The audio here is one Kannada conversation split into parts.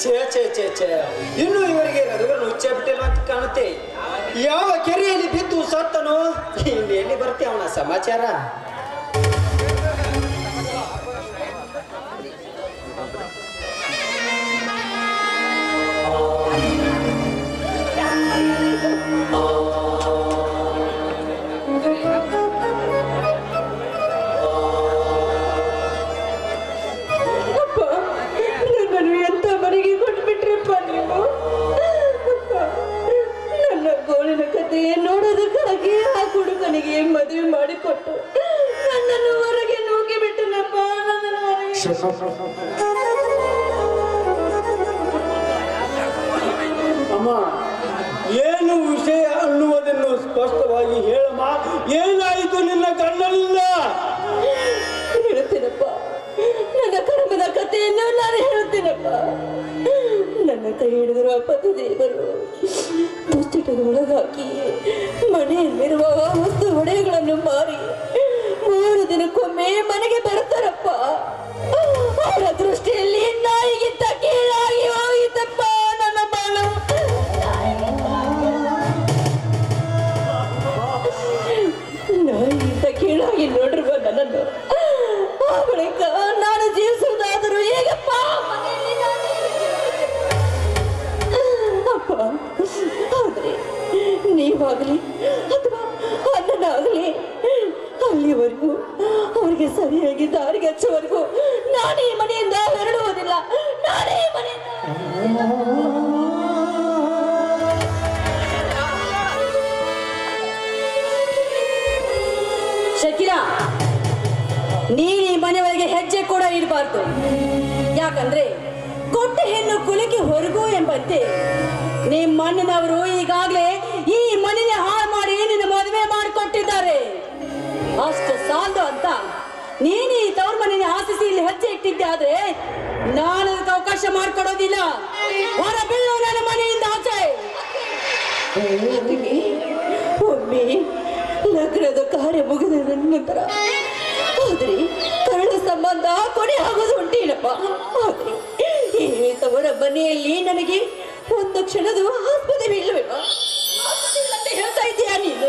ಛೇ ಛೇ ಛೇ ಛೇ ಇನ್ನು ಇವರಿಗೆ ರಘುವರನ್ನು ಹುಚ್ಚ ಬಿಟ್ಟಿಲ್ಲ ಅಂತ ಕಾಣುತ್ತೆ ಯಾವ ಕೆರೆಯಲ್ಲಿ ಬಿದ್ದು ಸತ್ತನು ಇನ್ನು ಎಲ್ಲಿ ಬರುತ್ತೆ ಅವನ ಸಮಾಚಾರ ಅಪ್ಪ ನನ್ನನ್ನು ಎಂತ ಮನೆಗೆ ಕೊಟ್ಬಿಟ್ರಪ್ಪ ನೀವು ಅಪ್ಪ, ನನ್ನ ಗೋಳಿನ ಕಥೆ ನೋಡೋದಕ್ಕಾಗಿ ಆ ಹುಡುಗನಿಗೆ ಮದುವೆ ಮಾಡಿಕೊಟ್ಟು ನನ್ನನ್ನು ಹೊರಗೆ ನೂಕಿ ಬಿಟ್ಟನಪ್ಪ ನನ್ನನ್ನು ಹೊರಗೆ ಅಮ್ಮ ಏನು ವಿಷಯ ಅನ್ನುವುದನ್ನು ಸ್ಪಷ್ಟವಾಗಿ ಹೇಳಮ್ಮ ಏನಾಯಿತು ನಿನ್ನ ಕಣ್ಣಲ್ಲಿಂದ ಹೇಳ್ತೀನಪ್ಪ ನನ್ನ ಕರ್ಮದ ಕಥೆಯನ್ನು ನಾನು ಹೇಳ್ತೀನಪ್ಪ ನನ್ನ ಕೈ ಹಿಡಿದಿರುವ ಪತಿದೇವರು ದುಶ್ಚಟದ ಒಳಗಾಕಿ ಮನೆಯಲ್ಲಿರುವ ವಸ್ತು ಒಡೆಯಗಳನ್ನು ಮಾರಿ ಮೂರು ದಿನಕ್ಕೊಮ್ಮೆ ಮನೆಗೆ ಬರ್ತಾರಪ್ಪ ಅವರ ದೃಷ್ಟಿಯಲ್ಲಿ ನಾಯಿಗಿಂತ ಕೀಳಾಗಿ ಹೋಗಿದ್ದಪ್ಪ ನನ್ನ ಬಾಳು ನಾಯಿಗಿಂತ ಕೀಳಾಗಿ ನೋಡಿರುವ ನನ್ನನ್ನು ಆ ಬಳಿಕ ನಾನು ಜೀವಿಸುವುದಾದರೂ ಹೇಗಪ್ಪ ಮನೆಯಲ್ಲಿ ನಾನು ಅಪ್ಪ ಆದ್ರೆ ನೀವಾಗಲಿ ಅಥವಾ ಅಣ್ಣನಾಗಲಿ ಅಲ್ಲಿವರೆಗೂ ಅವರಿಗೆ ಸರಿಯಾಗಿ ದಾರಿಗೆ ಹಚ್ಚುವರೆಗೂ ನಾನೇ ಈ ಮನೆಯಿಂದ ಹೊರಡುವುದಿಲ್ಲ ನಾನೇ ಈ ಮನೆಯಿಂದ ಶಕಿಲಾ ನೀನ್ ಈ ಮನೆಯೊಳಗೆ ಹೆಜ್ಜೆ ಕೂಡ ಇಡಬಾರ್ದು ಯಾಕಂದ್ರೆ ಕೊಟ್ಟ ಹೆಣ್ಣು ಕುಲಕ್ಕೆ ಹೊರಗು ಎಂಬಂತೆ ನಿಮ್ಮ ಮಣ್ಣಿನವರು ಈಗಾಗಲೇ ಈ ಮನೆಯ ಹಾಳು ಮಾಡಿ ನಿನ್ನ ಮದುವೆ ಮಾಡಿಕೊಟ್ಟಿದ್ದಾರೆ ಅಷ್ಟು ಸಾಲದು ಅಂತ ನೀನು ಈ ತವ್ರ ಮನೆಯ ಆಶಿಸಿ ಇಲ್ಲಿ ಹೆಜ್ಜೆ ಇಟ್ಟಿದ್ದೆ ಆದ್ರೆ ನಾನು ಅದಕ್ಕೆ ಅವಕಾಶ ಮಾಡಿಕೊಡೋದಿಲ್ಲ ಹೊರ ಬೀಳು ನನ್ನ ಮನೆಯಿಂದ ಆಚೆ ಅದಕ್ಕೆ ಒಮ್ಮೆ ಲಗ್ನದ ಕಾರ್ಯ ಮುಗಿದ ನಂತರ ಆದ್ರೆ ಕರಳ ಸಂಬಂಧ ಕೊನೆ ಆಗೋದು ಉಂಟೇನಪ್ಪ ಆದ್ರೆ ಈ ತವರ ಮನೆಯಲ್ಲಿ ನನಗೆ ಒಂದು ಕ್ಷಣದ ಆಸ್ಪದೆ ಇಲ್ಲವೇನೋ ಆಸ್ಪದೆ ಇಲ್ಲ ಅಂತ ಹೇಳ್ತಾ ಇದೀಯಾ ನೀನು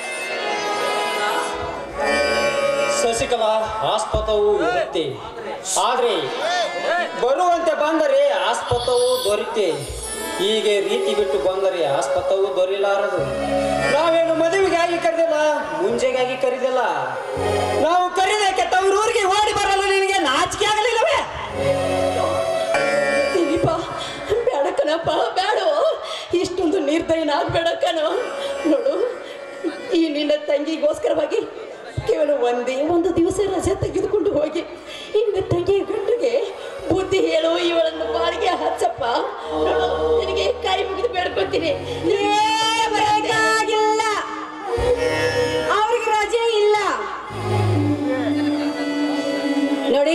ಶಶಿಕಲಾ ಆಸ್ಪದವು ಇರುತ್ತೆ ಆದ್ರೆ ಬರುವಂತೆ ಬಂದರೆ ಆಸ್ಪದವು ದೊರೆತೆ ಹೀಗೆ ರೀತಿ ಬಿಟ್ಟು ಬಂದರೆ ಆಸ್ಪದವು ದೊರೆಯಲಾರದು ನಾವೇನು ಮದುವೆಗಾಗಿ ಕರೆದಿಲ್ಲ ಮುಂಜೆಗಾಗಿ ಕರೆದಿಲ್ಲ ನಾವು ಕರೆದಕ್ಕೆ ತವರೂರಿಗೆ ಓಡಿ ಬರಲು ನಿನಗೆ ನಾಚಿಕೆ ಆಗಲಿಲ್ಲವೇ ದಿಲೀಪ ಬೇಡ ಕಣಪ್ಪ ಬೇಡ ಇಷ್ಟೊಂದು ನಿರ್ದಯನಾಗ್ಬೇಡ ಕಣ ನೋಡು ಈ ನಿನ್ನ ತಂಗಿಗೋಸ್ಕರವಾಗಿ ಕೇವಲ ಒಂದೇ ಒಂದು ದಿವಸ ರಜೆ ತೆಗೆದುಕೊಂಡು ಹೋಗಿ ಇನ್ನು ತಂಗಿ ಗಂಡಿಗೆ ಬುದ್ಧಿ ಹೇಳು ಇವಳನ್ನು ಬಾಡಿಗೆ ಹಚ್ಚಪ್ಪ ನೋಡು, ನಿನಗೆ ಕೈ ಮುಗಿದು ಬೇಡ್ಕೊತೀನಿ ಬೇಕಾಗಿಲ್ಲ ಅವ್ರಿಗೆ ರಜೆ ಇಲ್ಲ ನೋಡಿ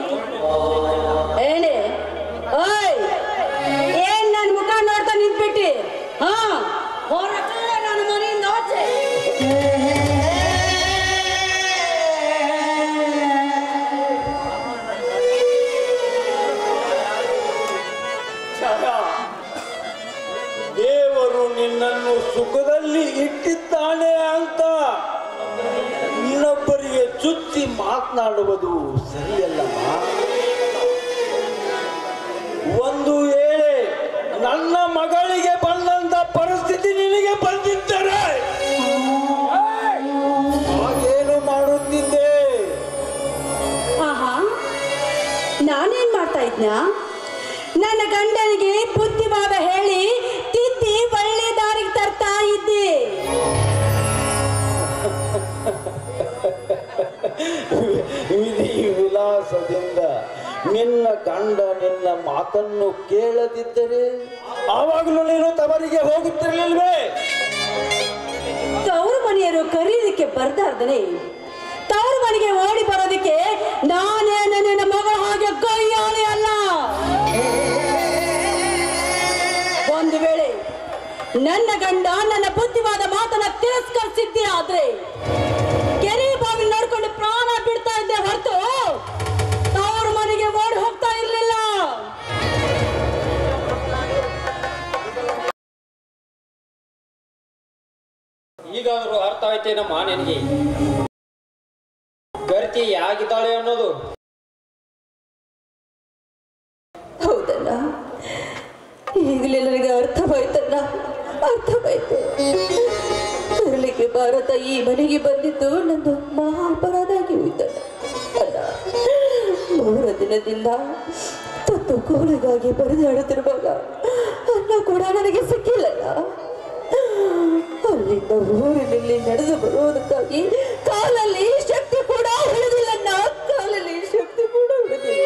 ಏನೇ ಓಯ್ ಏನ್ ನನ್ ಮುಖ ನೋಡ್ತಾ ನಿಂತ್ಬಿಟ್ಟಿ ಹಾ ಹೊರಗೆ ನನ್ನ ಮನೆಯಿಂದ ಆಚೆ ಛಾಯಾ, ದೇವರು ನಿನ್ನನ್ನು ಸುಖದಲ್ಲಿ ಇಟ್ಟಿದ್ದಾನೆ ಅಂತ ಇನ್ನೊಬ್ಬರಿಗೆ ಚುಚ್ಚಿ ಮಾತನಾಡುವುದು ಸರಿಯಲ್ಲಮ್ಮ ಒಂದು ವೇಳೆ ನನ್ನ ಮಗಳಿಗೆ ಬಂದಂತ ಪರಿಸ್ಥಿತಿ ನಿನಗೆ ಬಂದಿದ್ದರೆ ಹಾಗೇನು ಮಾಡುತ್ತಿದ್ದೆ ಆಹಾ ನಾನೇನ್ ಮಾಡ್ತಾ ಇದ್ನ ನನ್ನ ಗಂಡನಿಗೆ ಬುದ್ಧಿವಾದ ಹೇಳಿ ತಿದ್ದಿ ಒಳ್ಳೆ ದಾರಿಗೆ ತರ್ತಾ ಇದ್ದೆ ವಿಧಿ ವಿಲಾಸದಿಂದ ನಿನ್ನ ಗಂಡ ನಿನ್ನ ಮಾತನ್ನು ಕೇಳದಿದ್ದರೆ ಆವಾಗಲೂ ನೀನು ತವರಿಗೆ ಹೋಗುತ್ತಿರಲಿಲ್ವೇ ತವರು ಮನೆಯರು ಕರೀಲಿಕ್ಕೆ ಬರ್ದಾರ್ದನೆ ತವರು ಮನೆಗೆ ಓಡಿ ಬರೋದಕ್ಕೆ ನಾನೇ ನನ್ನ ಮಗಳ ಹಾಗೆ ಕೈಯಾಳೆ ಅಲ್ಲ ಒಂದು ವೇಳೆ ನನ್ನ ಗಂಡ ನನ್ನ ಬುದ್ಧಿವಾದ ಮಾತನ್ನ ತಿರಸ್ಕರಿಸಿದ್ದೆ ಆದ್ರೆ ಕೆರೆ ಬಾಗಿಲು ನೋಡ್ಕೊಂಡು ಪ್ರಾಣ ಬಿಡ್ತಾ ಇದ್ದೆ ಹೊರತು ತವರು ಮನೆಗೆ ಓಡಿ ಹೋಗ್ತಾ ಇರ್ಲಿಲ್ಲ ಗೊತ್ತೇನಮ್ಮ ನಿನಗೆ ಗರ್ತಿ ಯಾಗಿದ್ದಾಳೆ ಅನ್ನೋದು ಹೌದಲ್ಲ ಈಗಲೇ ನನಗೆ ಅರ್ಥವಾಯ್ತಲ್ಲ ಅರ್ಥವಾಯ್ತು ತರಲಿಕ್ಕೆ ಭಾರತ ಈ ಮನೆಗೆ ಬಂದಿದ್ದು ನಂದು ಮಹಾ ಅಪರಾಧ ಆಗಿ ಹೋಯ್ತಲ್ಲ ಅಲ್ಲ ಮೂರು ದಿನದಿಂದ ತುತ್ತು ಕೋಳಿಗಾಗಿ ಬರೆದಾಡುತ್ತಿರುವಾಗ ಅನ್ನ ಕೂಡ ನನಗೆ ಸಿಕ್ಕಿಲ್ಲಲ್ಲ ಅಲ್ಲಿಂದ ಊರಿನಲ್ಲಿ ನಡೆದು ಬರುವುದಕ್ಕಾಗಿ ಕಾಲಲ್ಲಿ ಶಕ್ತಿ ಕೂಡ ಉಳಿದಿಲ್ಲ ನಾ ಕಾಲಲ್ಲಿ ಶಕ್ತಿ ಕೂಡ ಉಳಿದಿಲ್ಲ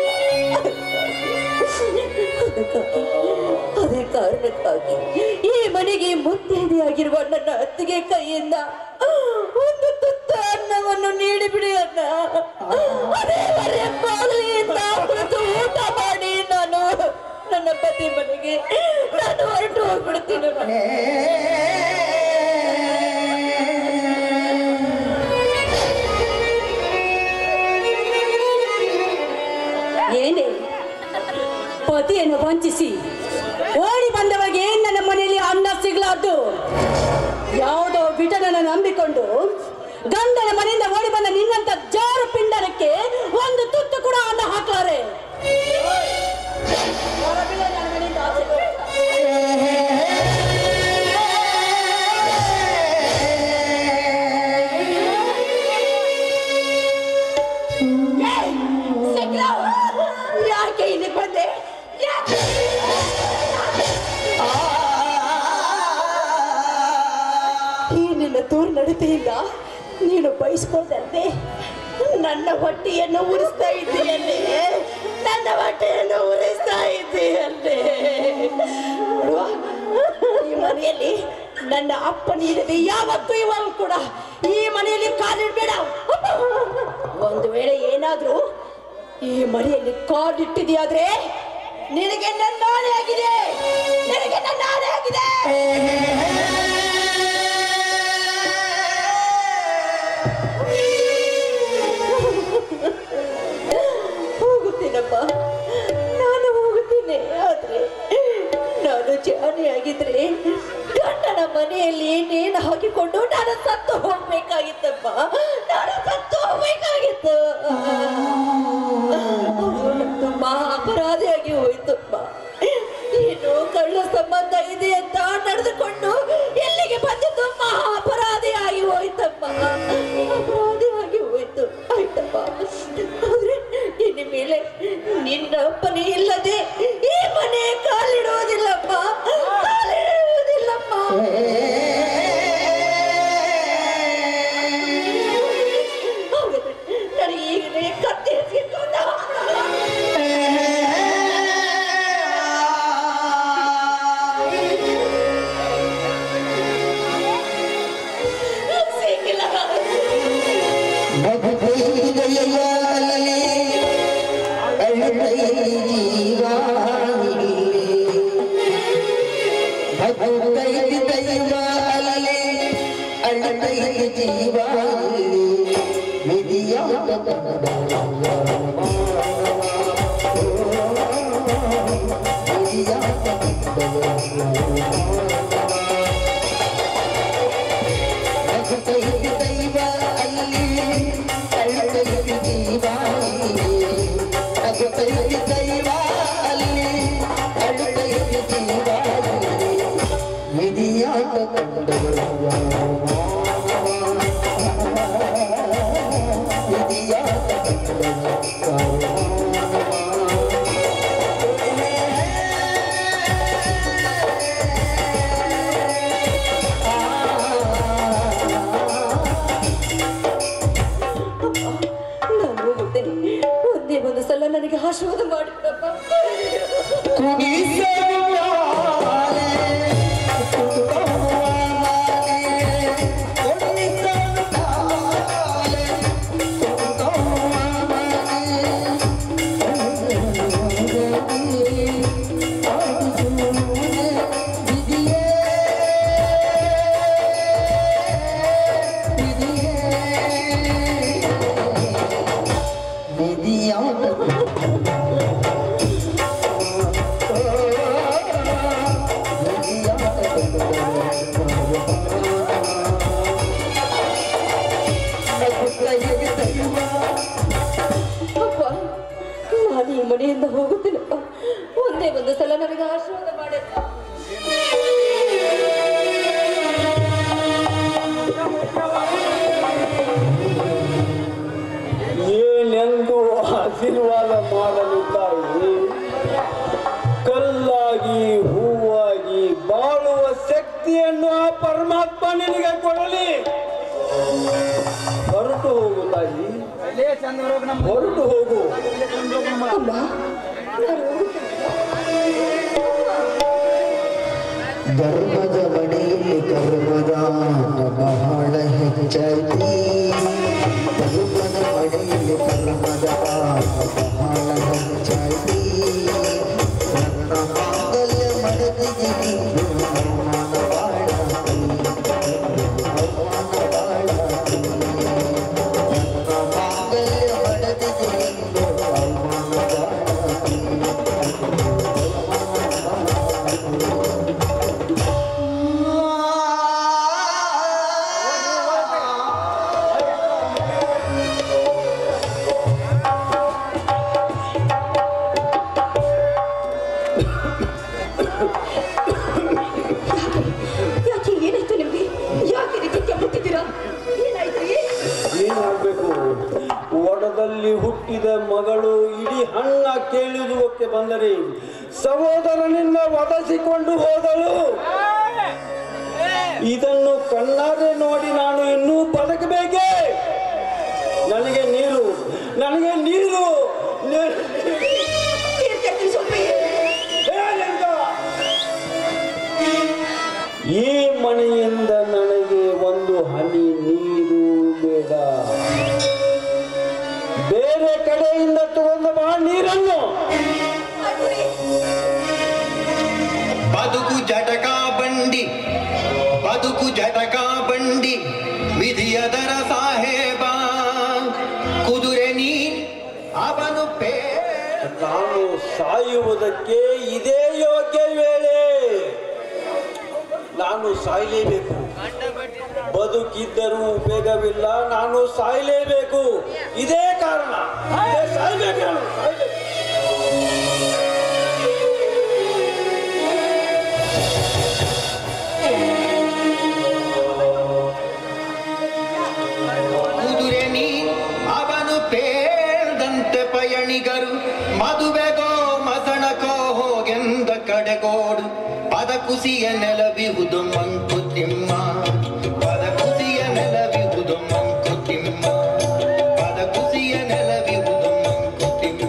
ಅದಕ್ಕಾಗಿ ಅದೇ ಕಾರಣಕ್ಕಾಗಿ ಈ ಮನೆಗೆ ಮುತ್ತೈದೆಯಾಗಿರುವ ನನ್ನ ಅತ್ತಿಗೆ ಕೈಯಿಂದ ಒಂದು ತುತ್ತ ಅನ್ನವನ್ನು ನೀಡಿಬಿಡಿ ಅನ್ನ ಅದೇ ಮರೆಯಪ್ಪಾಗಲಿಂದ ಕುಳಿತು ಊಟ ಮಾಡಿ ನಾನು ನನ್ನ ಪತಿ ಮನೆಗೆ ನಾನು ಹೊರಟು ಹೋಗ್ಬಿಡ್ತೀನಿ ಏನೇ ಪತಿಯನ್ನು ವಂಚಿಸಿ ಓಡಿ ಬಂದವರಿಗೆ ನನ್ನ ಮನೆಯಲ್ಲಿ ಅನ್ನ ಸಿಗ್ಲಾರ್ದು ಯಾವುದೋ ಬಿಟನನ್ನು ನಂಬಿಕೊಂಡು ಗಂಡನ ಮನೆಯಿಂದ ಓಡಿ ಬಂದ ನಿನ್ನಂತ ಜಾರು ಪಿಂಡರಕ್ಕೆ ಒಂದು ತುತ್ತು ಕೂಡ ಅನ್ನ ಹಾಕ್ಲಾರೆ ಹೊರಬೀಳು ನನ್ನ ಮನೆಯಿಂದ ಆಚೆ ಹೋಗ್ತಾ. ಸಿಗ್ಲಾ? ಯಾಕೆ ಇಲ್ಲಿ ಬಂದೆ ಯಾಕೆ ಈ ನಿನ್ನ ದೂರ ನಡತೆಯಿಂದ ನೀನು ಬಯಸ್ಕೊಳ್ದಂತೆ ನನ್ನ ಹೊಟ್ಟೆಯನ್ನು ಉರಿಸ್ತಾ ಇದ್ದೀಯಲ್ಲೇ ನನ್ನ ಹೊಟ್ಟೆಯನ್ನು ಉರಿಸ್ತಾ ಇದ್ದೀಯಲ್ಲೇ ನೋಡುವ, ಈ ಮನೆಯಲ್ಲಿ ನನ್ನ ಅಪ್ಪ ನೀಡಿದೆ ಯಾವತ್ತೂ ಇವಾಗ ಕೂಡ ಈ ಮನೆಯಲ್ಲಿ ಕಾಲಿಡ್ಬೇಡ ಒಂದು ವೇಳೆ ಏನಾದ್ರೂ ಈ ಮನೆಯಲ್ಲಿ ಕಾಲಿಟ್ಟಿದೆಯಾದ್ರೆ ನಿನಗೆ ನನ್ನ ಆಣೆ ಆಗಿದೆ ನಿನಗೆ ನನ್ನ ಆಣೆ ಆಗಿದೆ ಹೋಗುತ್ತೇನಪ್ಪ ನಾನು ಹೋಗುತ್ತೇನೆ ಆದ್ರೆ ನಾನು ಜಾಣಿಯಾಗಿದ್ರೆ ಗಂಡನ ಮನೆಯಲ್ಲಿ ನೇಣು ಹಾಕಿಕೊಂಡು ನಾನು ಸತ್ತು ಹೋಗ್ಬೇಕಾಗಿತ್ತಪ್ಪ ನಾನು ಸತ್ತು ಹೋಗ್ಬೇಕಾಗಿತ್ತು ಅದು ಮಹಾ ಅಪರಾಧಿಯಾಗಿ ಹೋಯ್ತಪ್ಪ ಏನು ಕಳ್ಳ ಸಂಬಂಧ ಇದೆ ಅಂತ ನಡೆದುಕೊಂಡು ಎಲ್ಲಿಗೆ ಬಂದಿದ್ದು ಮಹಾ ಅಪರಾಧಿಯಾಗಿ ಹೋಯ್ತಪ್ಪ ಅಪರಾಧಿಯಾಗಿ ಹೋಯ್ತು ಆಯ್ತಪ್ಪ ಆದ್ರೆ ಇನ್ನು ಮೇಲೆ ನಿನ್ನ ಅಪ್ಪನೇ ಇಲ್ಲದೆ ಈ ಮನೆ ಕಾಲಿಡುವುದಿಲ್ಲಪ್ಪ ಕಾಲಿಡುವುದಿಲ್ಲಪ್ಪ ಹಾಗಾದ್ರೆ ನನಗೆ ಈಗಲೇ ಕತ್ತೆ ಎಸ್ಕೊಂಡು ನಾನು ಹೋಗುತ್ತೇನೆ ಒಂದೇ ಒಂದು ಸಲ ನನಗೆ ಆಶೀರ್ವಾದ ಮಾಡಿದ್ದಪ್ಪ ವಿಧಿಯ ಮನೆಯಿಂದ ಹೋಗುತ್ತಿಲ್ಲಪ್ಪ ಒಂದೇ ಒಂದು ಸಲ ನನಗೆ ಆಶೀರ್ವಾದ ಮಾಡಪ್ಪ ಏನೆಂದು ಆಶೀರ್ವಾದ ಮಾಡಲು ತಾಯಿ ಕಲ್ಲಾಗಿ ಹೂವಾಗಿ ಬಾಳುವ ಶಕ್ತಿಯನ್ನು ಆ ಪರಮಾತ್ಮ ನಿನಗೆ ಕೊಡಲಿ ಹೊರಟು ಹೋಗು ತಾಯಿ ಹೊರಟು ಹೋಗು ಅಮ್ಮ ನಾನು ಧರ್ಮದ ಮನೆಯಲ್ಲಿ ಕರ್ಮದ ಬಹಳ ಹೆಚ್ಚೈತಿ ಧರ್ಮದ ಮನೆಯಲ್ಲಿ ಕರ್ಮದ ಬಹಳ ಹೆಚ್ಚೈತಿ ನನ್ನ ಮಾಂಗಲ್ಯ ಮಡದಿಗೆ ನೀನು ಅವಮಾನ ಬಾಳಾತಿ ಅವಮಾನ ಬಾಳಾತಿ ನನ್ನ ಮಾಂಗಲ್ಯ ಮಡದಿಗೆ ನೀನು ಅವಮಾನ ಬಾಳಾತಿ ಯಾಕೆ ಏನಾಯ್ತು ನಿಮ್ಗೆ ಯಾಕೆ ಈ ರೀತಿ ಕೆಮ್ಮುತ್ತಿದ್ದೀರಾ ಏನಾಯ್ತು ಏನಾಗಬೇಕು ಒಡದಲ್ಲಿ ಹುಟ್ಟಿದ ಮಗಳು ಇಡೀ ಹಣ್ಣ ಕೇಳುವುದಕ್ಕೆ ಬಂದರೆ ಸಹೋದರನಿಂದ ಒದಸಿಕೊಂಡು ಹೋದಳು ಇದನ್ನು ಕಣ್ಣಾರೆ ನೋಡಿ ನಾನು ಇನ್ನೂ ಬದುಕಬೇಕೇ ನನಗೆ ನೀರು ನನಗೆ ನೀರು ನೀರು. ತೀರ್ಥಕ್ಕೆ ಸ್ವಲ್ಪ ಏನೆಂದ? ಈ ಮನೆಯಿಂದ ನನಗೆ ಒಂದು ಹನಿ ನೀರು ಬೇಡ ಬೇರೆ ಕಡೆಯಿಂದ ತಗೊಂಡು ಬಾ ನೀರನ್ನು ಬದುಕು ಜಟಕ ಬಂಡಿ ಬದುಕು ಜಟಕ ಬಂಡಿ ವಿಧಿಯದರ ಸಾಹೇಬ ಕುದುರೆ ನೀ ಅವನು ಪೇ ನಾನು ಸಾಯುವುದಕ್ಕೆ ಇದೇ ಯೋಗ್ಯ ವೇಳೆ ನಾನು ಸಾಯಲೇಬೇಕು ಬದುಕಿದ್ದರೂ ಉಪಯೋಗವಿಲ್ಲ ನಾನು ಸಾಯಲೇಬೇಕು ಇದೇ ಕಾರಣ ಇದೇ ಸಾಯ್ಬೇಕು ನಾನು, ಸಾಯ್ಬೇಕು. ಕುದುರೆ ನೀ ಅವನು ಪೇಳ್ದಂತೆ ಪಯಣಿಗರು ಮದುವೆಗೋ ಮಸಣಕೋ ಹೋಗೆಂದ ಕಡೆಗೋಡು ಪದ ಕುಸಿಯ ನೆಲವಿಹುದು ಮಂಕುತಿಮ್ಮ ಪದ ಕುಸಿಯ ನೆಲವಿಹುದು ಮಂಕುತಿಮ್ಮ ಪದ ಕುಸಿಯ ನೆಲವಿಹುದು ಮಂಕುತಿಮ್ಮ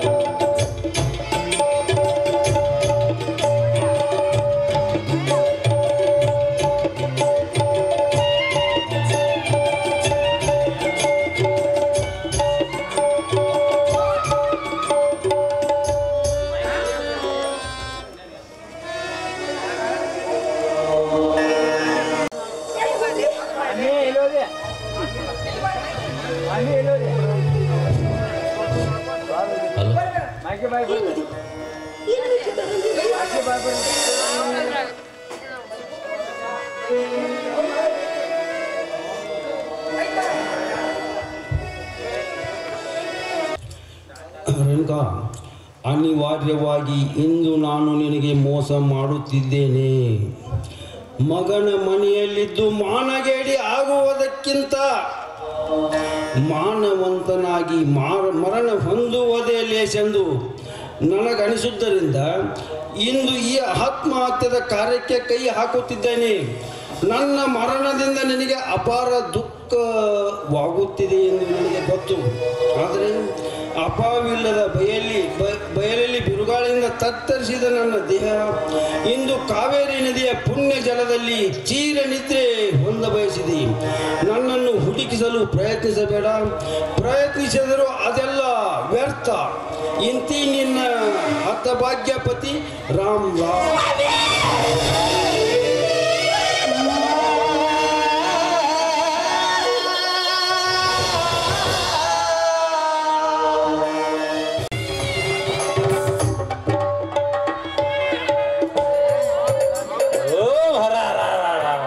ರೇಣುಕಾ ಅನಿವಾರ್ಯವಾಗಿ ಇಂದು ನಾನು ನಿನಗೆ ಮೋಸ ಮಾಡುತ್ತಿದ್ದೇನೆ ಮಗನ ಮನೆಯಲ್ಲಿದ್ದು ಮಾನಗೇಡಿ ಆಗುವುದಕ್ಕಿಂತ ಮಾನವಂತನಾಗಿ ಮಾರ ಮರಣ ಹೊಂದುವುದೇ ಲೇಸೆಂದು ನನಗನಿಸುವುದರಿಂದ ಇಂದು ಈ ಆತ್ಮಹತ್ಯದ ಕಾರ್ಯಕ್ಕೆ ಕೈ ಹಾಕುತ್ತಿದ್ದೇನೆ ನನ್ನ ಮರಣದಿಂದ ನಿನಗೆ ಅಪಾರ ದುಃಖವಾಗುತ್ತಿದೆ ಎಂದು ನನಗೆ ಗೊತ್ತು ಆದರೆ ಅಪಾವಿಲ್ಲದ ಬಯಲಿ ಬ- ಬಯಲಲ್ಲಿ ಬಿರುಗಾಳಿಯಿಂದ ತತ್ತರಿಸಿದ ನನ್ನ ದೇಹ ಇಂದು ಕಾವೇರಿ ನದಿಯ ಪುಣ್ಯ ಜಲದಲ್ಲಿ ಚೀರ ನಿದ್ರೆ ಹೊಂದ ಬಯಸಿದೆ ನನ್ನನ್ನು ಹುಡುಕಿಸಲು ಪ್ರಯತ್ನಿಸಬೇಡ ಪ್ರಯತ್ನಿಸಿದರೂ ಅದೆಲ್ಲ ವ್ಯರ್ಥ ಇಂತಿ ನಿನ್ನ ಹತಭಾಗ್ಯಪತಿ ರಾಮ್ ರಾಮ್ ಓ ಹರ ಹರ ಹರ ಹರ.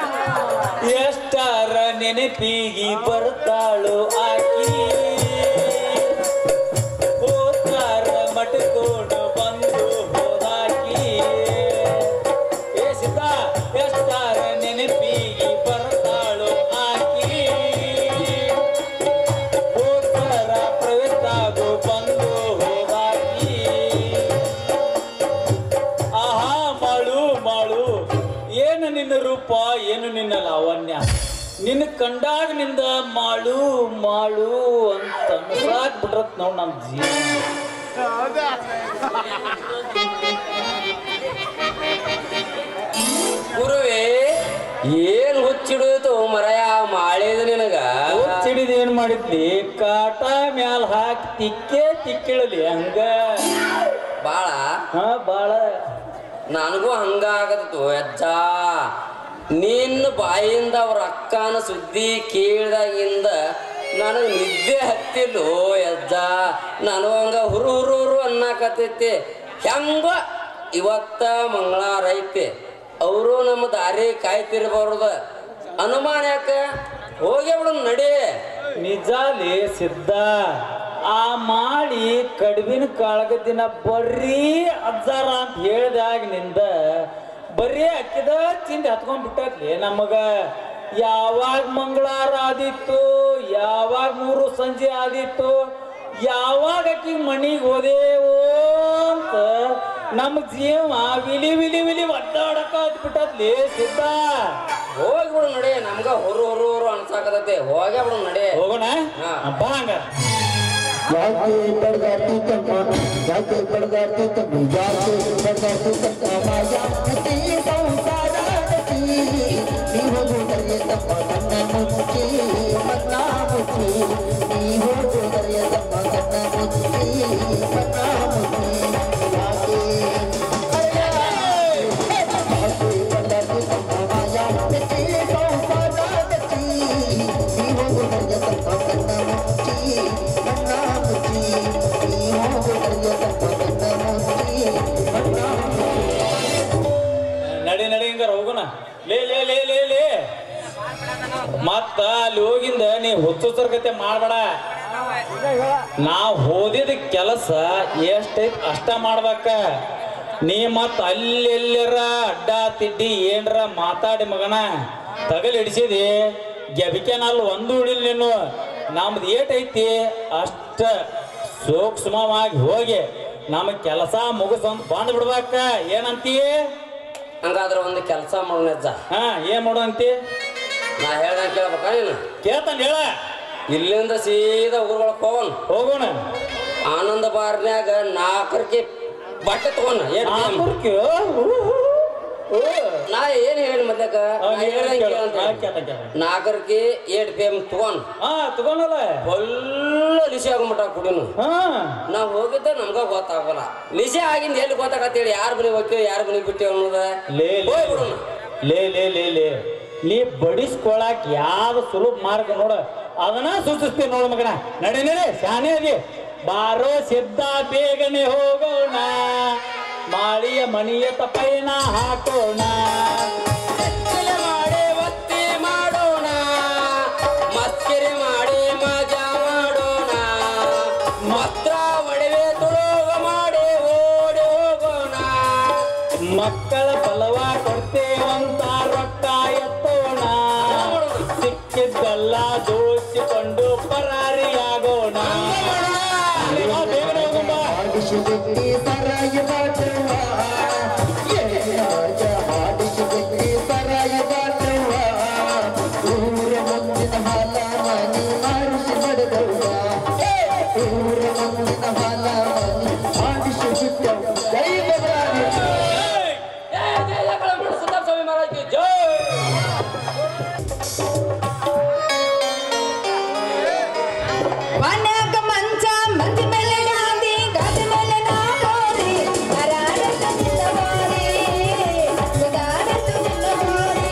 ಎಷ್ಟರ ನೆನಪಿಗಿ ಬರ್ತಾಳು ಆಕಿ ಹೋತಾರ ನಿನ್ನ ಕಂಡಾಗ ನಿಂದ ಮಾಡು ಮಾಡು ಅಂತ ಅನ್ಸಾಕ್ ಬಿಟ್ರತ್ ನೋಡ್ ನಮ್ ಜೀವ ಗುರುವೇ ಏನ್ ಹುಚ್ಚಿಡಿತು ಮರಯ ಮಾಡಿದ ನಿನಗ ಹುಚ್ಚಿಡಿದ ಏನ್ ಮಾಡಿದ್ಲಿ ಕಾಟ ಮ್ಯಾಲ ಹಾಕಿ ತಿಕ್ಕೆ ತಿಕ್ಕಿಳಲಿ ಹಂಗ ಬಾಳ ಹಾ ಬಾಳ ನನಗೂ ಹಂಗಾಗತ್ತು ಅಜ್ಜ ನಿನ್ನ ಬಾಯಿಂದ ಅವ್ರ ಅಕ್ಕನ ಸುದ್ದಿ ಕೇಳಿದಾಗಿಂದ ನನಗೆ ನಿದ್ದೆ ಹತ್ತಿಲ್ಲೋ ಅಜ್ಜ ನನಗೂ ಹಂಗ ಹುರು ಹುರು ಹುರು ಅನ್ನಕತ್ತೈತಿ ಹೆಂಗ ಇವತ್ತ ಮಂಗಳವಾರ ಐತಿ ಅವರು ನಮ್ಮ ದಾರಿ ಕಾಯ್ತಿರ್ಬಾರ್ದ ಅನುಮಾನ ಯಾಕ ಹೋಗಿ ಬಿಡು ನಡಿ ನಿಜಾಲಿ ಸಿದ್ಧ ಆ ಮಾಡಿ ಕಡುಬಿನ ಕಾಳಗದಿನ ಬರ್ರೀ ಅಜ್ಜಾರ ಅಂತ ಹೇಳ್ದಾಗಿನಿಂದ ಬರೀ ಅಕ್ಕಿದ ಚಿಂದಿ ಹತ್ಕೊಂಡ್ ಬಿಟ್ಟತ್ಲಿ ನಮಗ ಯಾವಾಗ ಮಂಗಳವಾರ ಆದಿತ್ತು ಯಾವಾಗ ಮೂರು ಸಂಜೆ ಆದಿತ್ತು ಯಾವಾಗ ಅಕ್ಕಿ ಮನಿಗೆ ಹೋದೇವೋ ಅಂತ ನಮ್ಮ ಜೀವ ವಿಲಿ ವಿಲಿ ವಿಲಿ ಒದ್ದಾಡಕ ಬಿಟ್ಟತ್ಲಿ ಸಿದ್ಧ ಹೋಗಿ ಬಿಡು ನಡಿ ನಮ್ಗ ಹೊರು ಹೊರು ಹೊರು ಅನ್ಸಾಕತೈತಿ ಹೋಗೇ ಬಿಡು ನಡಿ ಹೋಗೋಣ ಹಾ. ಬಾ ಹಂಗಾರ ಯಾಕೆ ಬಡದಾಡ್ತಿ ತಮ್ಮ ಯಾಕೆ ಬಡದಾಡ್ತಿ ತಮ್ಮ ಯಾಕೆ ಬಡದಾಡ್ತಿ ತಮ್ಮ ಯಾಕೆ ಸಂಸಾರದತಿ ನೀವು ಹೋದರೆ ತಮ್ಮ ನನ್ನ ಮುಚ್ಚಿ ಮನ್ನ ಮುಚ್ಚಿ ನೀವು ಹೋದರೆ ತಮ್ಮ ನನ್ನ ಮುಚ್ಚಿ ಮನ್ನ ಮುಚ್ಚಿ ಯಾಕೆ ಯಾಕೆ ಬಡದಾಡ್ತಿ ತಮ್ಮ ಯಾಕೆ ಸಂಸಾರದತಿ ನೀವು ಹೋದರೆ ತಮ್ಮ ನನ್ನ ಮುಚ್ಚಿ ಮನ್ನ ಮುಚ್ಚಿ ನೀವು ಹೋದರೆ ತಮ್ಮ ನನ್ನ ಮುಚ್ಚಿ ಮನ್ನ ನಡಿ ನಡಿ ಹಿಂಗಾರ ಹೋಗೋಣ ಲೇ ಲೇ ಲೇ ಲೇ ಲೇ ಮತ್ತ ಅಲ್ಲಿ ಹೋಗಿಂದ ನೀ ಹುಚ್ಚುಚ್ಚರ್ಗತೆ ಮಾಡ್ಬೇಡ ನಾವ್ ಓದಿದ ಕೆಲಸ ಎಷ್ಟೈತ್ ಅಷ್ಟ ಮಾಡ್ಬೇಕ ನೀ ಮತ್ ಅಲ್ಲೆಲ್ಲರ ಅಡ್ಡ ತಿಡ್ಡಿ ಏನ್ರ ಮಾತಾಡಿ ಮಗನ ತಗಲ್ ಹಿಡಿಸಿದಿ ಗೆಬಿಕೆನಲ್ಲಿ ಒಂದು ಉಳಿಲ್ ನೀನು ನಮ್ದು ಏಟೈತಿ ಅಷ್ಟ ಸೂಕ್ಷ್ಮವಾಗಿ ಹೋಗಿ ನಮಗ್ ಕೆಲಸ ಮುಗಿಸಂತ ಬಂದ್ ಬಿಡ್ಬೇಕ ಏನಂತೀಯ ಹಂಗಾದ್ರೆ ಒಂದು ಕೆಲಸ ಮಾಡೋಣ ಅಜ್ಜ ಹಾ ಏನ್ ಮಾಡು ಅಂತಿ ನಾ ಹೇಳ್ದಂಗೆ ಕೇಳ್ಬೇಕಾ ನೀನು ಕೇಳ್ತಾನ ಹೇಳ ಇಲ್ಲಿಂದ ಸೀದಾ ಊರ್ಗೊಳಕ್ ಹೋಗೋಣ ಹೋಗೋಣ ಆನಂದ ಬಾರ್ನ್ಯಾಗ ನಾಲ್ಕರಿಗೆ ಬಟ್ಟೆ ತಗೋಣ ಏನ್ ನಾಲ್ಕೂರ್ಕೆ? ಊ, ಊ, ಊ. ನಾ ಏನ್ ಹೇಳಿ ಮೊದ್ಲಕ ಹಾ, ನೀ ಹೇಳು, ಹೇಳ್ದಂಗೆ ಕೇಳು. ಕೇಳಂತ ಹಾ, ಕೇಳ್ತಾನೆ, ಕೇಳ್ತಾನೆ. ನಾಲ್ಕರಿಗೆ ಏಟ್ ಪೇಮ್ ತಗೊಂಡ್ ಹಾ ತಗೊಂಡಲ್ಲ ಫುಲ್ ಲಿಸಿ ಆಗ್ಬಿಟ್ಟ ಕುಡಿನು ಹಾ ನಾವ್ ಹೋಗಿದ್ದ ನಮ್ಗ ಗೊತ್ತಾಗಲ್ಲ ಲಿಸಿ ಆಗಿಂದ ಎಲ್ಲಿ ಗೊತ್ತಾಗತ್ತೇಳಿ ಯಾರ ಮನೆ ಹೋಗ್ತೀವಿ ಯಾರ ಮನೆ ಬಿಟ್ಟಿವಿ ಅನ್ನೋದ ಲೇ ಲೇ ಹೋಗ್ಬಿಡೋಣ ಲೇ ಲೇ ಲೇ ಲೇ ನೀ ಬಡಿಸ್ಕೊಳಕ್ ಯಾವ ಸುಲಭ ಮಾರ್ಗ ನೋಡ ಅದನ್ನ ಸೂಚಿಸ್ತೀನಿ ನೋಡು ಮಗನ ನಡಿ ನಡಿ ಶಾನೆ ಅದಿ ಬಾರೋ ಸಿದ್ಧ ಬೇಗನೆ ಹೋಗೋಣ ಮಾಳಿಯ ಮಣಿಯ ತಪೈನ ಹಾಕೋಣ ಬೆತ್ತಲೆ ಮಾಡಿ ಒತ್ತಿ ಮಾಡೋಣ ಮಸ್ಕಿರಿ ಮಾಡಿ ಮಜಾ ಮಾಡೋಣ ಮಾತ್ರ ಒಡವೆ ತುಳುಗ ಮಾಡಿ ಓಡಿ ಹೋಗೋಣ ಮಕ್ಕಳ ಫಲವ ಕೊಡ್ತೇವಂತ ರೊಕ್ಕ ಎತ್ತೋಣ ಸಿಕ್ಕಿದ್ದೆಲ್ಲ ದೋಚಿಕೊಂಡು ಪರಾರಿಯಾಗೋಣ ಬಾ, ಬೇಗನೆ ಹೋಗೋಣ ಬಾ. ಆಡಿಸಿದಲ್ಲಿ ಸರಾಯ ಬಾಟವ ರಾಜ ಆಡಿಸಿದಲ್ಲಿ ಸರಾಯ ಬಾಟವ ಊರ ಮುಂದಿನ ಹಾಲ ಮನಿ ಮಾರಿಸಿ ನಡೆದವ ಊರ ಮುಂದಿನ ಹಾಲ ಮನಿ ಆಡಿಸಿ ಬಿಟ್ಟವ ಜೈ ಬಬರಾಗಿ ಜಯ ಜಯ ಜಯ ಕಳಂಬ ಸುಂದರ ಸ್ವಾಮಿ ಮಹಾರಾಜ್ ಕಿ ಜೈ ಮನ್ಯಾಗ ಮಂಚ ಮಂಚ ಮೇಲೆ ಗಾದಿ ಗಾದಿ ಮೇಲೆ ನಾ ಹೋರಿ ಹರಾಡತ ನಿನ್ನ ಹೋರಿ ಸುಧಾರತ ನಿನ್ನ ಹೋರಿ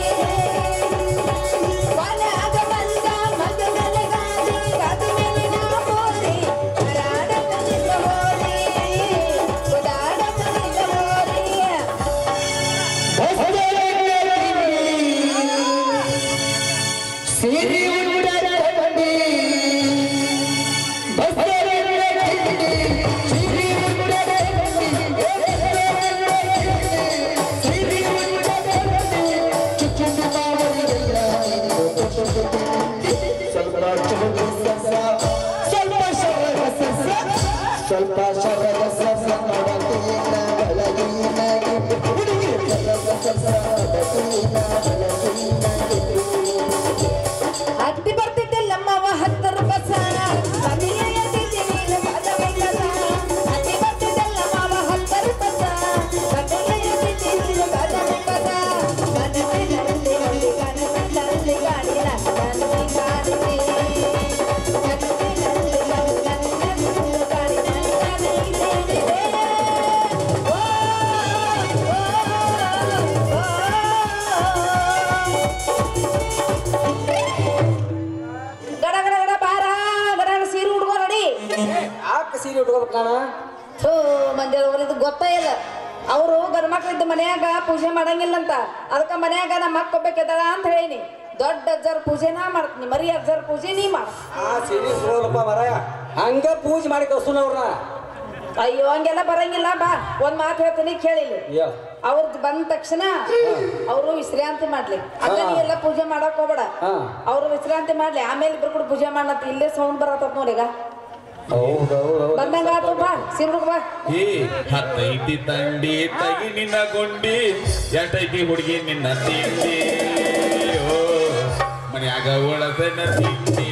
ಮನ್ಯಾಗ ಮಂಚ ಮಂಚ ಮೇಲೆ ಗಾದಿ ಗಾದಿ ಮೇಲೆ ನಾ ಹೋರಿ ಹರಾಡತ ನಿನ್ನ ಹೋರಿ ಸುಧಾರತ ನಿನ್ನ ಹೋರಿ ಸಿರಿ ಉಂಡರಡಿ ಬಸರಡಿ ಸಿರಿ ಉಂಡರಡಿ ಸಿರಿ ಉಂಡರಡಿ ಚುಚ್ಚುಂಡ ಮಾವರಿಯ ಸ್ವಲ್ಪ ಸ್ವಲ್ಪ ಶರಗ ಸಸ ಸ್ವಲ್ಪ ಶರಗ ಸಸ ನೋಡತೀನ ಬೆಳಗಿನ ಹುಡುಗಿ ಶರಗ ಸಸ ಬೆಳಗಿನ ಬೆಳಗಿನ ಯಾಕೆ ಸೀರೆ ಉಟ್ಕೋಬೇಕು ಕಾಣ ಥೂ ಮಂದಿ ಇದು ಗೊತ್ತೇ ಇಲ್ಲ ಅವರು ಗಂಡ ಮಕ್ಳಿದ್ದ ಮನ್ಯಾಗ ಪೂಜೆ ಮಾಡಂಗಿಲ್ಲಂತ ಅದಕ್ಕೆ ಮನ್ಯಾಗ ನಮ್ಮ ಅಕ್ಕ ಒಬ್ಬಾಕಿದಾಳ ಅಂತ ಹೇಳಿನಿ ದೊಡ್ಡ ಅಜ್ಜರ ಪೂಜೆ ನಾ ಮಾಡ್ತೀನಿ ಮರಿ ಅಜ್ಜರ ಪೂಜೆ ನೀ ಮಾಡ ಆ ಸೀರೆ ಸುಡೋಲ್ಲಪ್ಪ ಮರಾಯ ಹಂಗ ಪೂಜೆ ಮಾಡಿ ಕಳ್ಸುನ ಅವ್ರನ್ನ ಅಯ್ಯೋ ಹಂಗೆಲ್ಲ ಬರಂಗಿಲ್ಲ ಬಾ ಒಂದ್ ಮಾತು ಹೇಳ್ತೀನಿ ಕೇಳಿಲ್ಲ ಹೇಳ ಅವ್ರದ್ದು ಬಂದ ತಕ್ಷಣ ಅವರು ವಿಶ್ರಾಂತಿ ಮಾಡ್ಲಿ ಅದ ನೀ ಎಲ್ಲ ಪೂಜೆ ಮಾಡಕ್ ಹೋಗ್ಬೇಡ ಹಾ. ಅವ್ರು ವಿಶ್ರಾಂತಿ ಮಾಡ್ಲಿ ಆಮೇಲೆ ಇಬ್ರು ಕೂಡ ಪೂಜೆ ಮಾಡತ್ ಇಲ್ಲೇ ಸೌಂಡ್ ಬರತ್ತ ನೋಡೀಗ ಹೌದೌದು ಬಂದಂಗ ಆತು ಬಾ ಸಿಮ್ರುಗ್ ಬಾ ಏ ಹತ್ತೈತಿ ತಂಡಿ ತಗಿ ನಿನ್ನ ಗೊಂಡಿ ಎಷ್ಟೈತಿ ಹುಡುಗಿ ನಿನ್ನ ತಿಂಡಿ ಓ ಮನ್ಯಾಗ ಒಳಸನ ತಿಂಡಿ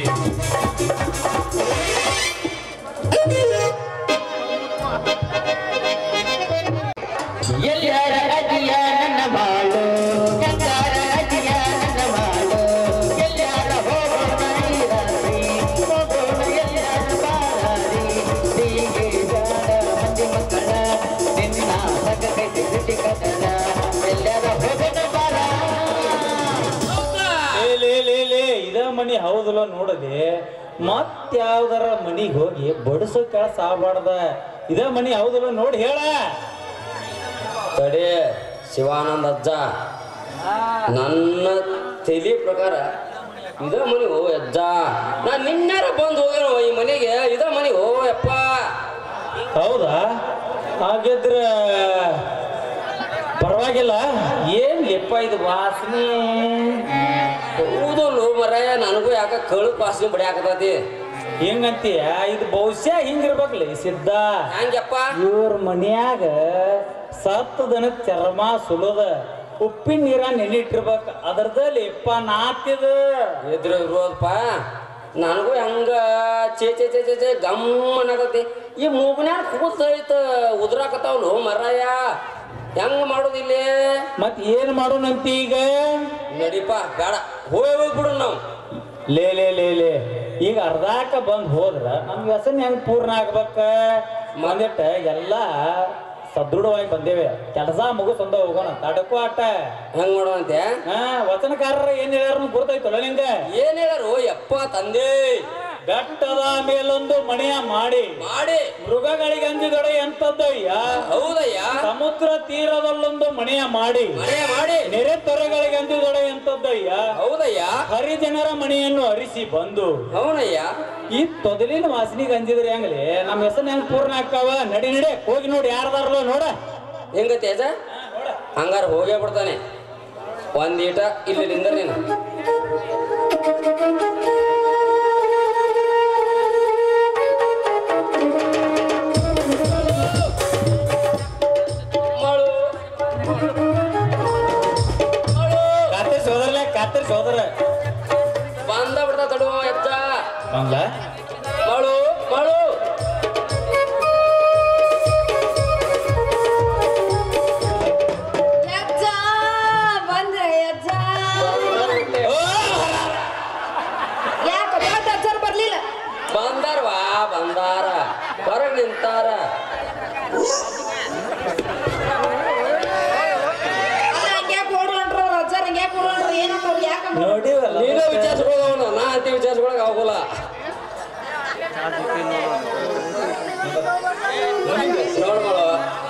ಎಲ್ಲರ ಅದಿಯ ನನ್ನ ಬಾಳು ಗಂಗಾರ ಅದಿಯ ನನ್ನ ಬಾಳು ಎಲ್ಲರ ಹೋಗೋಣ ಈ ರಾತ್ರಿ ಹೋಗೋಣ ಎಲ್ಲರ ಬಾರಾರಿ ಹೀಗೆ ಜಾಡ ಮಂದಿ ಮಕ್ಕಳ ನಿನ್ನ ಸಗಕೈತಿ ಬಿಟ್ಟಿ ಕದನ ಎಲ್ಲರ ಹೋಗೋಣ ಬಾರ ಲೇ ಲೇ ಲೇ ಲೇ ಇದ ಮನಿ ಹೌದಲ್ಲ ನೋಡದೆ ಮತ್ಯಾವ್ದಾರ ಮನಿಗೆ ಹೋಗಿ ಬಡಿಸೋ ಕೆಲಸ ಆಗ್ಬಾರ್ದ ಇದ ಮನಿ ಹೌದಲ್ಲ ನೋಡಿ ಹೇಳ ತಡೆ ಶಿವಾನಂದ ಅಜ್ಜ ನನ್ನ ತಲಿ ಪ್ರಕಾರ ಇದ ಮನಿ ಹೋ ಅಜ್ಜ ನಾ ನಿನ್ನೆರ ಬಂದು ಹೋಗ್ಯಾನ ಈ ಮನೆಗೆ ಇದ ಮನಿ ಹೋ ಯಪ್ಪ ಹೌದಾ ಹಾಗಿದ್ರ ಪರವಾಗಿಲ್ಲ ಏನ್ ಲೆಪ್ಪ ಇದು ವಾಸನೆ ಹೌದಲ್ಲೋ ಮರಾಯ ನನಗೂ ಯಾಕ ಕಳು ಪಾಸನೆ ಬಡಿ ಹಾಕತೈತಿ ಹೆಂಗಂತೀಯ ಇದು ಬಹುಶಃ ಹಿಂಗಿರ್ಬೇಕಲ್ಲ ಸಿದ್ಧ ಹಂಗಪ್ಪ ಇವ್ರ ಮನ್ಯಾಗ ಸತ್ತ ದನಕ್ ಚರ್ಮ ಸುಲದ ಉಪ್ಪಿನ ನೀರ ನೆನಿಟ್ಟಿರ್ಬೇಕು ಅದ್ರದಲ್ಲಿ ಎಪ್ಪ ನಾತಿದ ಎದ್ರ ಇರೋದಪ್ಪ ನನಗೂ ಹಂಗ ಚೇ ಚೇ ಚೇ ಚೇ ಚೇ ಗಮ್ ಅನ್ನತೈತಿ ಈ ಮೂಗನ್ಯಾಗ ಕೂತೈತ ಉದ್ರಾಕತ್ತಾವಲು ಮರಾಯ ಹೆಂಗ್ ಮಾಡೋದಿಲ್ಲೇ ಮತ್ ಏನ್ ಮಾಡೋಣಂತಿ ಈಗ ನಡಿಪ ಬೇಡ ಹೋಗಿ ಹೋಗ್ಬಿಡು ನಾವು ಲೇ ಲೇ ಲೇ ಲೇ ಈಗ ಅರ್ಧಾಕ ಬಂದ್ ಹೋದ್ರ ನಮ್ ವ್ಯಸನ ಹೆಂಗ್ ಪೂರ್ಣ ಆಗ್ಬೇಕ ಮಂದಿಟ್ಟ ಎಲ್ಲಾ ಸದೃಢವಾಗಿ ಬಂದೇವೆ ಕೆಲಸ ಮುಗಿಸೊಂದ ಹೋಗೋಣ ತಡಕು ಆಟ ಹೆಂಗ್ ಮಾಡೋಣಂತೆ ಹಾ ವಚನಕಾರರ ಏನ್ ಹೇಳ್ಯಾರ ಗುರ್ತೈತಲ್ಲ ನಿಂಗ ಏನ್ ಹೇಳಾರು ಯಪ್ಪ ತಂದೆ ಬೆಟ್ಟದ ಮೇಲೊಂದು ಮನೆಯ ಮಾಡಿ ಮಾಡಿ ಮೃಗಗಳಿಗೆ ಅಂಜಿದೊಡೆ ಎಂತದ್ದಯ್ಯ ಹೌದಯ್ಯ ಸಮುದ್ರ ತೀರದಲ್ಲೊಂದು ಮನೆಯ ಮಾಡಿ ಮನೆ ಮಾಡಿ ನೆರೆ ತೊರೆಗಳಿಗೆ ಅಂಜಿದೊಡೆ ಎಂತದ್ದಯ್ಯ ಹೌದಯ್ಯ ಹರಿಜನರ ಮನೆಯನ್ನು ಅರಿಸಿ ಬಂದು ಅವನಯ್ಯ ಈ ತೊದಲಿನ ವಾಸನಿಗೆ ಅಂಜಿದ್ರೆ ಹೆಂಗ್ಲಿ ನಮ್ಮ ಹೆಸರು ಹೆಂಗ್ ಪೂರ್ಣ ಆಕ್ಕಾವ ನಡಿ ನಡಿ ಹೋಗಿ ನೋಡಿ ಯಾರ್ದಾರಲ್ಲ ನೋಡ ಹೆಂಗ ತೇಜ ಹಂಗಾರ ಹೋಗೇ ಬಿಡ್ತಾನೆ ಒಂದೀಟ ಇಲ್ಲಿ ನಿಂದ್ರ ನೀನು ಮಾಡು. ಮಾಡು. ಕಾತರ್ ಸೋದರಲ್ಲ ಕಾತರ್ ಸೋದರ ಬಂದ ಬಿಡ್ತಾ ತಡುವ ಎಚ್ಚ ಬಂದ್ಲ ಮಾಡು ಮಾಡು ಯಜ್ಜ ಬಂದ್ರೆ ಯಜ್ಜ ಯಾಕ ದೊಡ್ಡ ಅಜ್ಜರು ಬರ್ಲಿಲ್ಲ ಬಂದಾರವಾ ಬಂದಾರ ಹೊರಗ್ ನಿಂತಾರ ಅಲ್ಲ ಹಂಗ್ಯಾಕ್ ಓಡ್ಕೊಂಡ್ರು ಅವ್ರ ಅಜ್ಜರ್ ಹಂಗ್ಯಾಕ್ ಓಡ್ಕೊಂಡ್ರು ಏನಂತ ಅವ್ರು ಯಾಕಂತ ನೋಡಿವಲ್ಲ ನೀನು ವಿಚಾರಿಸ್ಕೊಳ್ಳೋನು ನಾ ಅಂತ ವಿಚಾರಿಸ್ಕೊಳಕ್ ಆಗೋಲ್ಲ ನೋಡ್ ಮಾಡು.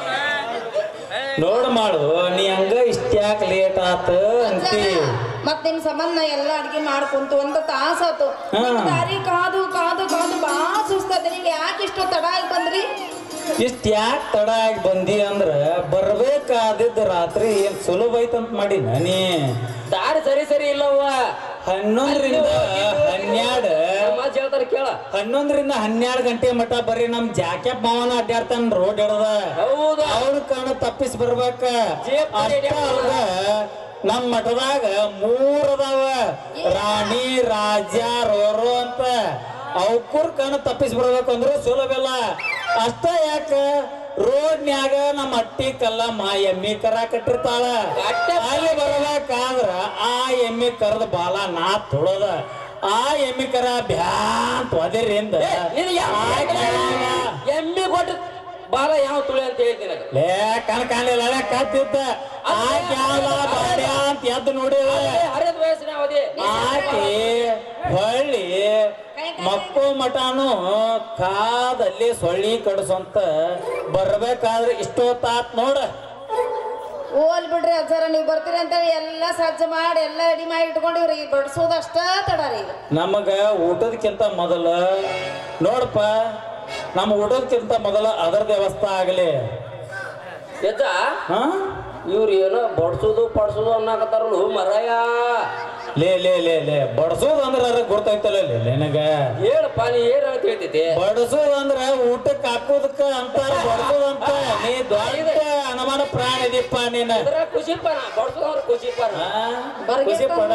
ನೋಡ್ ಮಾಡು ನೀ ಹಂಗ ಇಷ್ಟ್ಯಾಕ್ ಲೇಟ್ ಆತ ಅಂತಿ ಮತ್ ನಿಮ್ ಸಂಬಂಧ ಎಲ್ಲ ಅಡ್ಗೆ ಮಾಡ್ಕೊಂತು ಒಂದ್ ತಾಸಾತು ಹಾ. ನಿಮ್ ದಾರಿ ಕಾದು ಕಾದು ಕಾದು ಬಾ ಸುಸ್ತದ ನೀವ್ ಯಾಕೆ ಇಷ್ಟು ತಡ ಆಗಿ ಬಂದ್ರಿ ಇಷ್ಟ್ ಯಾಕೆ ತಡ ಆಗಿ ಬಂದಿ ಅಂದ್ರ ಬರ್ಬೇಕಾದಿದ್ದ ರಾತ್ರಿ ಏನ್ ಸುಲಭ ಐತಂತ ಮಾಡಿ ನೀ ದಾರಿ ಸರಿ ಸರಿ ಇಲ್ಲವ್ವ ಹನ್ನೊಂದರಿಂದ ಹನ್ನೆರಡು ನಮ್ಮ ಅಜ್ಜ ಹೇಳ್ತಾರೆ ಕೇಳ ಹನ್ನೊಂದರಿಂದ ಹನ್ನೆರಡು ಗಂಟೆ ಮಟ ಬರ್ರಿ ನಮ್ ಜಾಕ್ಯಪ್ ಮಾವನ ಅಡ್ಡಾಡ್ತಾನ ರೋಡ್ ಹಿಡ್ದ ಹೌದಾ ಅವ್ರ ಕಾಣ ತಪ್ಪಿಸ್ ಬರ್ಬೇಕ ಜೇಪ್ ಅಷ್ಟ ಅಲ್ದ ನಮ್ ಮಠದಾಗ ಮೂರ್ ಅದಾವ ರಾಣಿ ರಾಜ ರೋರೋ ಅಂತ ಅವಕ್ಕೂರ್ ಕಣ ತಪ್ಪಿಸ್ ಬರ್ಬೇಕಂದ್ರ ಸುಲಭ ಇಲ್ಲ ಅಷ್ಟ ಯಾಕ ರೋಡ್ನ್ಯಾಗ ನಮ್ಮ ಅಟ್ಟಿ ಕಲ್ಲ ಮಾ ಎಮ್ಮಿ ಕರ ಕಟ್ಟಿರ್ತಾಳ ಅಟ್ಟೆ ಅಲ್ಲಿ ಬರ್ಬೇಕಾದ್ರ ಆ ಎಮ್ಮಿ ಕರದ ಬಾಲ ನಾ ತುಳದ ಆ ಎಮ್ಮಿ ಕರ ಬ್ಯಾಂತ್ ಒದರಿಂದ ನೀನು ಎಮ್ಮೆ ಕೊಟ್ಟು ಬಾಲ ಯಾವ ತುಳಿ ಅಂತ ಹೇಳ್ತೀನಿ ಅದು. ಲೇ ಕಣ್ ಕಾಣಲಿಲ್ಲ ಕತ್ತಿದ್ದ ಆಕೆ ಯಾವ ಬಾಡ್ಯ ಅಂತ ಎದ್ದು ನೋಡಿದ ಏ, ಹರಿದ ವಯಸ್ಸಿನ ಅವಧಿ ಆಕೆ ಹೊಳ್ಳಿ ಕೈ ಮಕ್ಕೋ ಮಠನು ಕಾದಲ್ಲಿ ಸೊಳ್ಳಿ ಕಡಿಸಂತ ಬರ್ಬೇಕಾದ್ರೆ ಇಷ್ಟೊತ್ತಾತ್ ನೋಡ ಓಲ್ ಬಿಡ್ರಿ ಅಜ್ಜಾರ ನೀವು ಬರ್ತೀರಿ ಅಂತ ಎಲ್ಲ ಸಜ್ಜ ಮಾಡಿ ಎಲ್ಲ ರೆಡಿ ಮಾಡಿ ಇಟ್ಕೊಂಡಿವ್ರಿ ಈಗ ಬಡ್ಸೋದು ಅಷ್ಟ ತಡಾರಿ ಈಗ ನಮಗ ಊಟದಕ್ಕಿಂತ ಮೊದಲ ನೋಡಪ್ಪ ನಮ್ಮ ಊಟದಕ್ಕಿಂತ ಮೊದಲ ಅದರ ವ್ಯವಸ್ಥೆ ಆಗಲಿ ಎದ್ದ ಹಾ ಇವ್ರು ಏನೋ ಬಡ್ಸೋದು ಪಡ್ಸೋದು ಅನ್ನಕತ್ತಾರಲ್ಲ ಮರಾಯ ಲೇ ಲೇ ಲೇ ಲೇ ಬಡ್ಸೋದು ಅಂದ್ರ ಅದ್ರ ಗೊತ್ತೈತಲ್ಲ ಲೇ ನಿನಗ ಹೇಳಪ್ಪ ನೀ ಏನ್ ಅಂತ ಹೇಳ್ತೈತಿ ಬಡಸೋದು ಅಂದ್ರ ಊಟಕ್ಕೆ ಹಾಕೋದಕ್ಕ ಅಂತಾರ ಬಡಸೋದು ಅಂತ ನೀ ದೊಡ್ಡ ಅನುಮಾನ ಪ್ರಾಣ ಇದೀಪ ನೀನ ಇದ್ರ ಖುಷಿಪ್ಪ ನಾ ಬಡ್ಸೋದ್ರ ಖುಷಿಪ್ಪ ನಾ. ಆ? ಖುಷಿ ಪಡ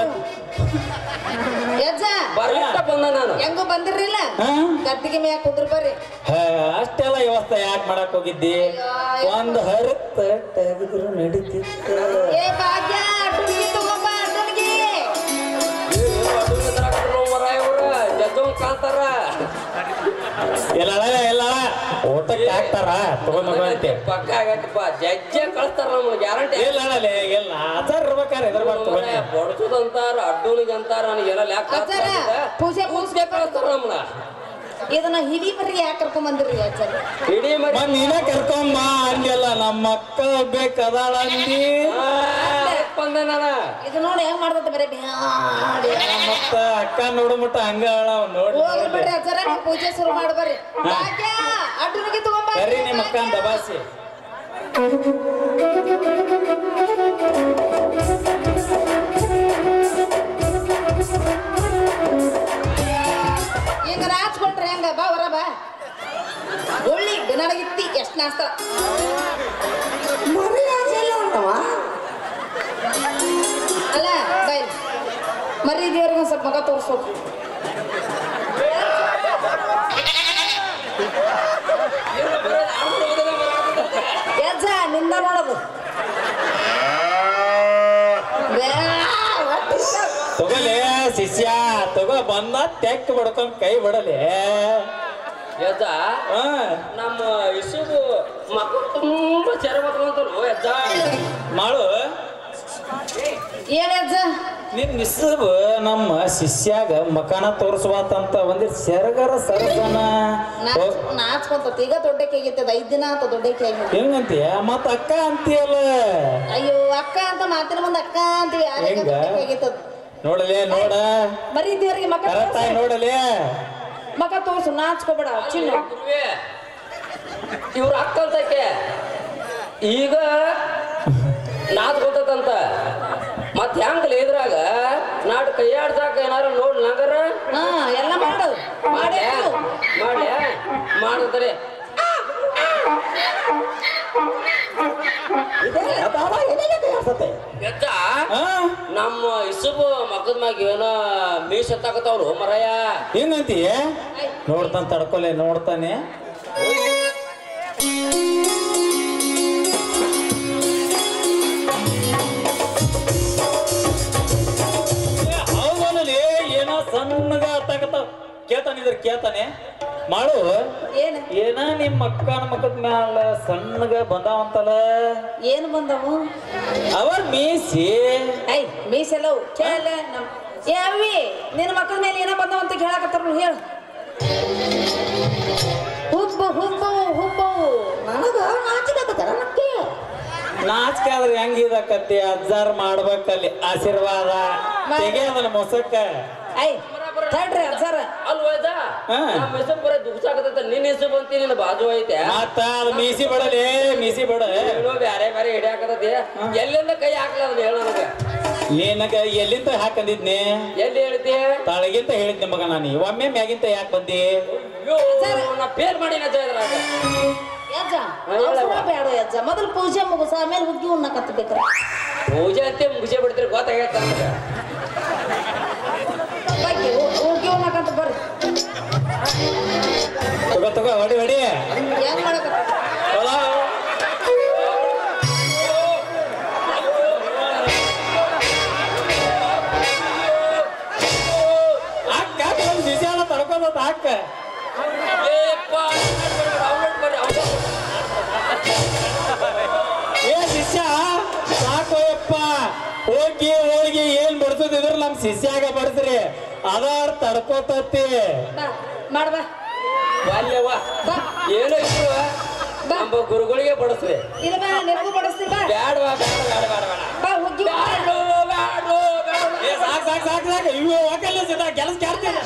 ಯಜ್ಜ ಬರಷ್ಟ ಬಂದ ನಾನು ಹೆಂಗು ಬಂದಿರ್ಲಿಲ್ಲ ಹಾ? ಗದ್ದಿಗೆ ಮ್ಯಾಕ್ ಕುಂದ್ರ ಬರ್ರಿ ಹೇ, ಅಷ್ಟೆಲ್ಲ ವ್ಯವಸ್ಥೆ ಯಾಕೆ ಮಾಡಕ್ ಹೋಗಿದ್ದಿ ಒಂದ್ ಹರತ್ತ ತೆಗೆದ್ರು ನಡೀತಿತ್ತು ಏ ಭಾಗ್ಯ ಅಡ್ಡುನಿಗೆ ತಗೊಂಬ ಅಡ್ಡುನಿಗೆ ಮರಾಯ ಅವ್ರ ಜಗ್ಗವ್ ಕಾಂತಾರ ಎಲ್ಲ ಎಲ್ಲ ಊಟಕ್ಕೆ ಹಾಕ್ತಾರ ತಗೊಂಡ್ ಅಂತೆ ಪಕ್ಕ ಆಗತ್ತಪ್ಪ ಜಜ್ಜೆ ಕಳಿಸ್ತಾರ ನಮ್ಗೆ ಗ್ಯಾರಂಟಿ ಇಲ್ಲ ಅಲ್ಲೇ ಎಲ್ಲ ಆಚಾರ ಇರ್ಬೇಕಾರೆ ಇದ್ರ ಬರ್ತೀವಿ ಬಡ್ಸೋದಂತಾರ ಅಡ್ಡೋಣಿಗೆ ಅಂತಾರ ನನಗೆಲ್ಲ ಲ್ಯಾಕ್ ಅಜ್ಜಾರ, ಪೂಜೆ ಪೂಜೆ ಕಳಿಸ್ತಾರ ನಮ್ಮನ್ನ ಇದನ್ನ ಹಿಡಿ ಬರಿಗೆ ಯಾಕೆ ಕರ್ಕೊಂಡ್ ಬಂದಿರಿ ಅಜ್ಜಾರ ಇಡೀ ಮರಿ ಮತ್ ನೀನೇ ಕರ್ಕೊಂಬ ಅಂದ್ಯಲ್ಲ ನಮ್ಮ ಅಕ್ಕ ಬೇಕದಾಳ ಅಂದಿ ಬಂದೆ ನಾನು ಇದು ನೋಡಿ ಹೆಂಗ್ ಮಾಡ್ತೈತೆ ಬರೀ ಬ್ಯಾಡಿ. ಮತ್ತ ಅಕ್ಕ ನೋಡು ಮಟ್ಟ ಹಂಗ ಅಳಾವ್ ನೋಡಿ ಹೋಗ್ಲಿ ಬಿಡ್ರಿ ಅಜ್ಜಾರ ನೀವು ಪೂಜೆ ಶುರು ಮಾಡಿ ಬರ್ರಿ ಭಾಗ್ಯ ಅಡ್ಡುನಿಗೆ ತಗೊಂಬ ಕರಿ ನಿಮ್ಮ ಅಕ್ಕ ಅಂತ ಬಾಸಿ ಈಗ ರಾಚ್ಕೊಂಡ್ರಿ ಹೆಂಗ ಬಾ ಹೊರ ಬಾ ಒಳ್ಳಿ ಬಿನಡಗಿತ್ತಿ ಎಷ್ಟ್ ನಾಸ್ತ ಮರಿ ರಾಜೆಲ್ಲ ಉಂಟವ ಅಲ್ಲ ಬೈ ಮರಿ ದೇವ್ರಿಗೆ ಒಂದ್ ಸ್ವಲ್ಪ ಮಗ ತೋರಿಸ್ಬೇಕು ಯಜ್ಜ ನಿಂದ ನೋಡೋದು ಬ್ಯಾ, ಒಟ್ಟಿಷ್ಟ. ತಗೋಲೆ ಶಿಷ್ಯ ತಗೋ ಬಂದ ತೆಕ್ ಬಡ್ಕೊಂಡ್ ಕೈ ಬಿಡಲೆ ಎದ್ದ ಹಾ ನಮ್ಮ ಇಸುಬು ಮಕ್ಕಳು ತುಂಬಾ ಚೆರ ಬತ್ಕೊಂತರು ಎದ್ದ ಮಾಡು ಏನ್ ಯಜ್ಜ ನಿನ್ ಮಿಸ್ಸಬ್ ನಮ್ಮ ಶಿಷ್ಯಾಗ ಮಕಾನ ತೋರಿಸುವತ್ತಂತ ಒಂದಿಟ್ ಸೆರಗರ ಸರಸನ ನಾಚ್ ನಾಚ್ಕೊಂತ ಈಗ ದೊಡ್ಡಕ್ಕೆ ಆಗೈತದ ಐದ್ ದಿನ ಆತ ದೊಡ್ಡಕ್ಕೆ ಆಗಿ ಹೆಂಗಂತೀಯ ಮತ್ತ ಅಕ್ಕ ಅಂತೀಯಲ್ಲ ಅಯ್ಯೋ ಅಕ್ಕ ಅಂತ ಮಾತಿನ ಮುಂದೆ ಅಕ್ಕ ಅಂತೀವಿ ಯಾರಿಗೆ ಹೆಂಗ? ದೊಡ್ಡಕ್ಕೆ ಆಗೈತದ ನೋಡಲೆ ನೋಡ ಬರೀ ದೇವ್ರಿಗೆ ಮಕ್ಕ ಕರೆಕ್ಟಾಗಿ ನೋಡಲೆ ಮಕ್ಕ ತೋರ್ಸು ನಾಚ್ಕೋಬೇಡ ಚಿನ್ನ ಗುರುವೇ ಇವ್ರ ಅಕ್ಕ ಅಂತಕ್ಕೆ ಈಗ ನಾದ್ ಗೊತ್ತಂತ ಮತ್ ಹೆಂಗ್ ಇದ್ರಾಗ ನಾಡ್ ಕೈಯಾಡ್ಸಾಕ ಏನಾರ ನೋಡ್ ನಗರ ಹಾ ಎಲ್ಲ ಮಾಡು ಮಾಡಿ ಮಾಡ್ಯ ಮಾಡ್ಯ ಮಾಡಿದ್ರೆ ಎದ್ದ ಹಾ ನಮ್ಮ ಇಸುಬು ಮಕ್ಕದ ಮ್ಯಾಗ ಏನ ಮೀಸ್ ಎತ್ತಾಕತ್ತವ್ರು ಮರಯ್ಯ ಹೆಂಗಂತೀಯ ನೋಡ್ತಾನ ತಡ್ಕೊಲೆ ನೋಡ್ತಾನೆ ಹೌದನಲ್ಲಿ ಏನೋ ಸಣ್ಣಗ ತಗತಾವ ಕೇಳ್ತಾನ ಇದ್ರ ಕೇಳ್ತಾನೆ ಮಾಡು ಏನ್ ಏನ ನಿಮ್ಮ ಅಕ್ಕನ ಮಕ್ಕದ ಮ್ಯಾಲ ಸಣ್ಣಗ ಬಂದಾವಂತಲ್ಲ ಏನು ಬಂದವು ಅವ ಮೀಸಿ ಐ ಮೀಸೆಲ್ಲವು ಕೇಳ ನಮ್ ಏ ಅವಿ ನಿನ್ನ ಮಕ್ಕಳ ಮೇಲೆ ಏನೋ ಬಂದವ ಅಂತ ಕೇಳಕತ್ತಾರ ಹೇಳು ಹುಬ್ಬು ಹುಬ್ಬು ಹುಬ್ಬು ನನಗ ನಾಚಿಕತ್ತಾರ ನಕ್ಕೆ ನಾಚಿಕೆ ಆದ್ರೆ ಹೆಂಗಿದಕತ್ತಿ ಅಜ್ಜಾರ್ ಮಾಡ್ಬೇಕಲ್ಲಿ ಆಶೀರ್ವಾದ ತೆಗೆ ಅದನ್ನ ಮೊಸಕ್ಕ ಐ ತಡ್ರಿ ಅಜ್ಜಾರ ಅಲ್ವ ಇದ ಹಾ. ನಮ್ಮ ಹೆಸರು ಬರೀ ದುಗ್ಸಾಕತ್ತ ನಿನ್ನ ಹೆಸರು ಬಂತಿ ನಿನ್ನ ಬಾಜು ಐತೆ ಮತ್ತ ಅದು ಮೀಸಿ ಬಿಡಲಿ ಮೀಸಿ ಬಿಡ ಹೇಳು ಬ್ಯಾರೆ ಬ್ಯಾರೆ ಹಿಡಿಯಾಕತ್ತೈತಿ ಎಲ್ಲಿಂದ ಕೈ ಹಾಕ್ಲ ಅದನ್ನ ಹೇಳು ನನಗೆ ನಿನಗ ಎಲ್ಲಿಂದ ಹಾಕಂದಿದ್ನಿ ಎಲ್ಲಿ ಹೇಳ್ತಿ ತಳಗಿಂತ ಹೇಳಿದ್ನಿ ಮಗ ನಾನು ಒಮ್ಮೆ ಮ್ಯಾಗಿಂತ ಯಾಕೆ ಬಂದಿ ಅಯ್ಯೋ ನಾ ಪೇರ್ ಮಾಡಿ ನಾ ಇದ್ರಾಗ ಯಜ್ಜ ಅವಸರ ಬೇಡ ಯಜ್ಜ ಮೊದಲು ಪೂಜೆ ಮುಗಿಸ ಆಮೇಲೆ ಹುಗ್ಗಿ ಉಣ್ಣಕತ್ತಬೇಕ್ರ ಪೂಜೆ ಅಂತ ಮುಗಿಸೇ ಬಿಡ್ತೀರಿ ಗೊತ್ತಾಗೈತೆ ನನಗೆ ಬಗ್ಗೆ ಹುಗ್ಗಿ ಉಣ್ಣಕತ್ತ ಬರ್ರಿ ತಗೋ ತಗೋ ಹೊಡಿ ಹೊಡಿ ಹೆಂಗ್ ಮಾಡಕತ್ತ ಹೊಲ. ಹಾಕ್, ಹಾಕ್, ಒಂದ್ ಬಿಸಿ ಅಲ್ಲ ತಡ್ಕೊಂಡ್ ಹಾಕ ಏಪ್ಪ, ಅವ್ನು ಬರ್ರಿ, ಅವ್ನು. ಏ ಶಿಷ್ಯ ಸಾಕೋಯಪ್ಪ ಹೋಗಿ ಹೋಗಿ ಏನ್ ಬಡ್ಸೋದಿದ್ರ ನಮ್ ಶಿಷ್ಯಾಗ ಬಡ್ಸ್ರಿ ಅದಾಡ್ ತಡ್ಕೋತತಿ ಬಾ ಮಾಡ್ಬಾ ಅಲ್ಲೇವ ಬಾ ಏನೋ ಇದ್ರು ನಮ್ಮ ಗುರುಗಳಿಗೆ ಬಡಿಸ್ರಿ ಇಲ್ಲ ಬಾ ನಿನಗೂ ಬಡಿಸ್ತೀನಿ ಬಾ ಬ್ಯಾಡವಾ ಬೇಡ ಬೇಡ ಬೇಡ ಬೇಡ ಬಾ ಹುಗ್ಗಿ ಬ್ಯಾಡು ಬ್ಯಾಡು ಬ್ಯಾಡು ಏ ಸಾಕ್ ಸಾಕ್ ಸಾಕ್ ಸಾಕ್ ಇವು ಹೋಗಲ್ಲ ಸಿದ್ಧ ಕೆಲಸ ಕ್ಯಾರ್ತೀನಿ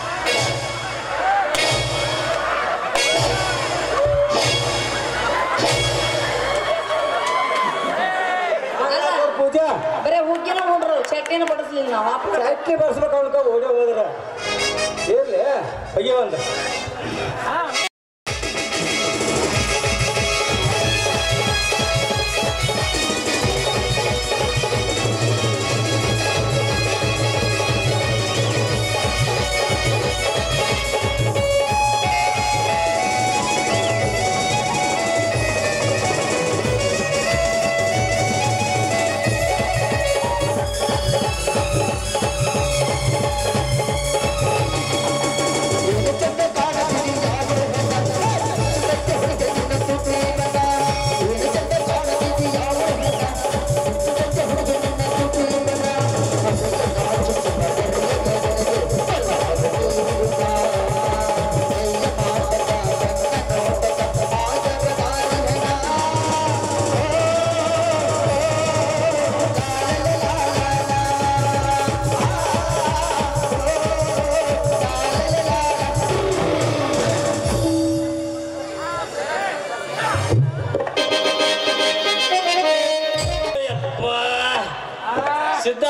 ಅಲ್ಲ ಪೂಜಾ ಬರೇ ಹುಗ್ಗಿನ ಉಂಡ್ರು ಚಟ್ನಿನ ಬಡಿಸ್ಲಿಲ್ಲ ನಾವು ವಾಪಸ್ ಚಟ್ನಿ ಬರ್ಸ್ಬೇಕು ಅನ್ಕ ಓಡಿ ಹೋದ್ರ ಇರ್ಲಿ ಹೋಗಿ ಒಂದ ಯಪ್ಪ ಸಿದ್ಧ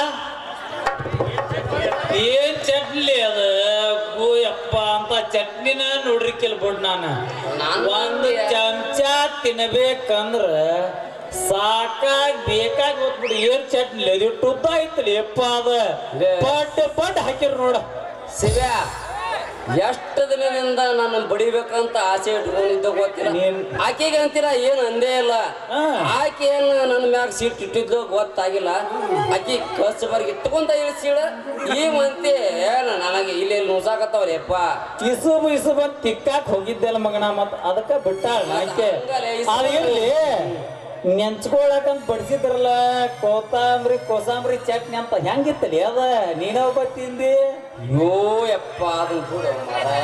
ಏನ್ ಚಟ್ನಿ ಅದ ಯಪ್ಪ ಅಂತ ಚಟ್ನಿನ ನೋಡ್ರಿಕಿಲ್ ಬಿಡ್ ನಾನು ನಾನ್ ಒಂದು ನೋಡ್ದೆ. ಚಮಚ ತಿನ್ಬೇಕಂದ್ರ ಸಾಕಾಗಿ ಬೇಕಾಗಿ ಹೋಗ್ಬಿಡು ಏನ್ ಚಟ್ನಿ ಅದು ಟುದ್ದ ಐತಲಿ ಯಪ್ಪ ಅದ ಇದೆ. ಪಟ್ ಪಟ್ ಹಾಕಿರ್ ನೋಡ ಶಿವ್ಯ ಎಷ್ಟು ದಿನದಿಂದ ನನ್ನ ಬಡಿಬೇಕಂತ ಆಸೆ ಇಟ್ಕೊಂಡಿದ್ದ ಗೊತ್ತಿಲ್ಲ ನೀನ್- ಆಕೆಗೆ ಅಂತೀರ ಏನು ಅಂದೇ ಇಲ್ಲ ಹಾ. ಆಕೆ ಏನು ನನ್ನ ಮ್ಯಾಗ ಸೀಟ್ ಇಟ್ಟಿದ್ಲು ಗೊತ್ತಾಗಿಲ್ಲ ಆಕಿ ಕಸ್ಟಮರ್ಗೆ ಇಟ್ಕೊಂತ ಇಳಿಸಿಳ ಈ ಮಂತಿ ಏನು ನನಗೆ ಇಲ್ಲಿ ನುಸಾಕತ್ತವ್ರಿ ಯಪ್ಪ ಇಸುಬು ಇಸುಬು ಅಂತ ತಿಕ್ಕಾಕ್ ಹೋಗಿದ್ದೆಲ್ಲ ಮಗನ ಮತ್ ಅದಕ್ಕ ಬಿಟ್ಟಾಳ ಆಕೆ ಹಂಗಲೇ ಇಸುಬು. ಅದು ಇರ್ಲಿ ನೆಂಚ್ಕೊಳಕಂತ ಬಡ್ಸಿದ್ರಲ್ಲ ಕೋತಂಬರಿ ಕೋಸಂಬರಿ ಚಟ್ನಿ ಅಂತ ಹೆಂಗಿತ್ತಲಿ ಅದ ನೀನ ಒಬ್ಬ ತಿಂದಿ ಅಯ್ಯೋ ಯಪ್ಪ ಅದನ್ನ ಬಿಡು ಮಾರಾಯ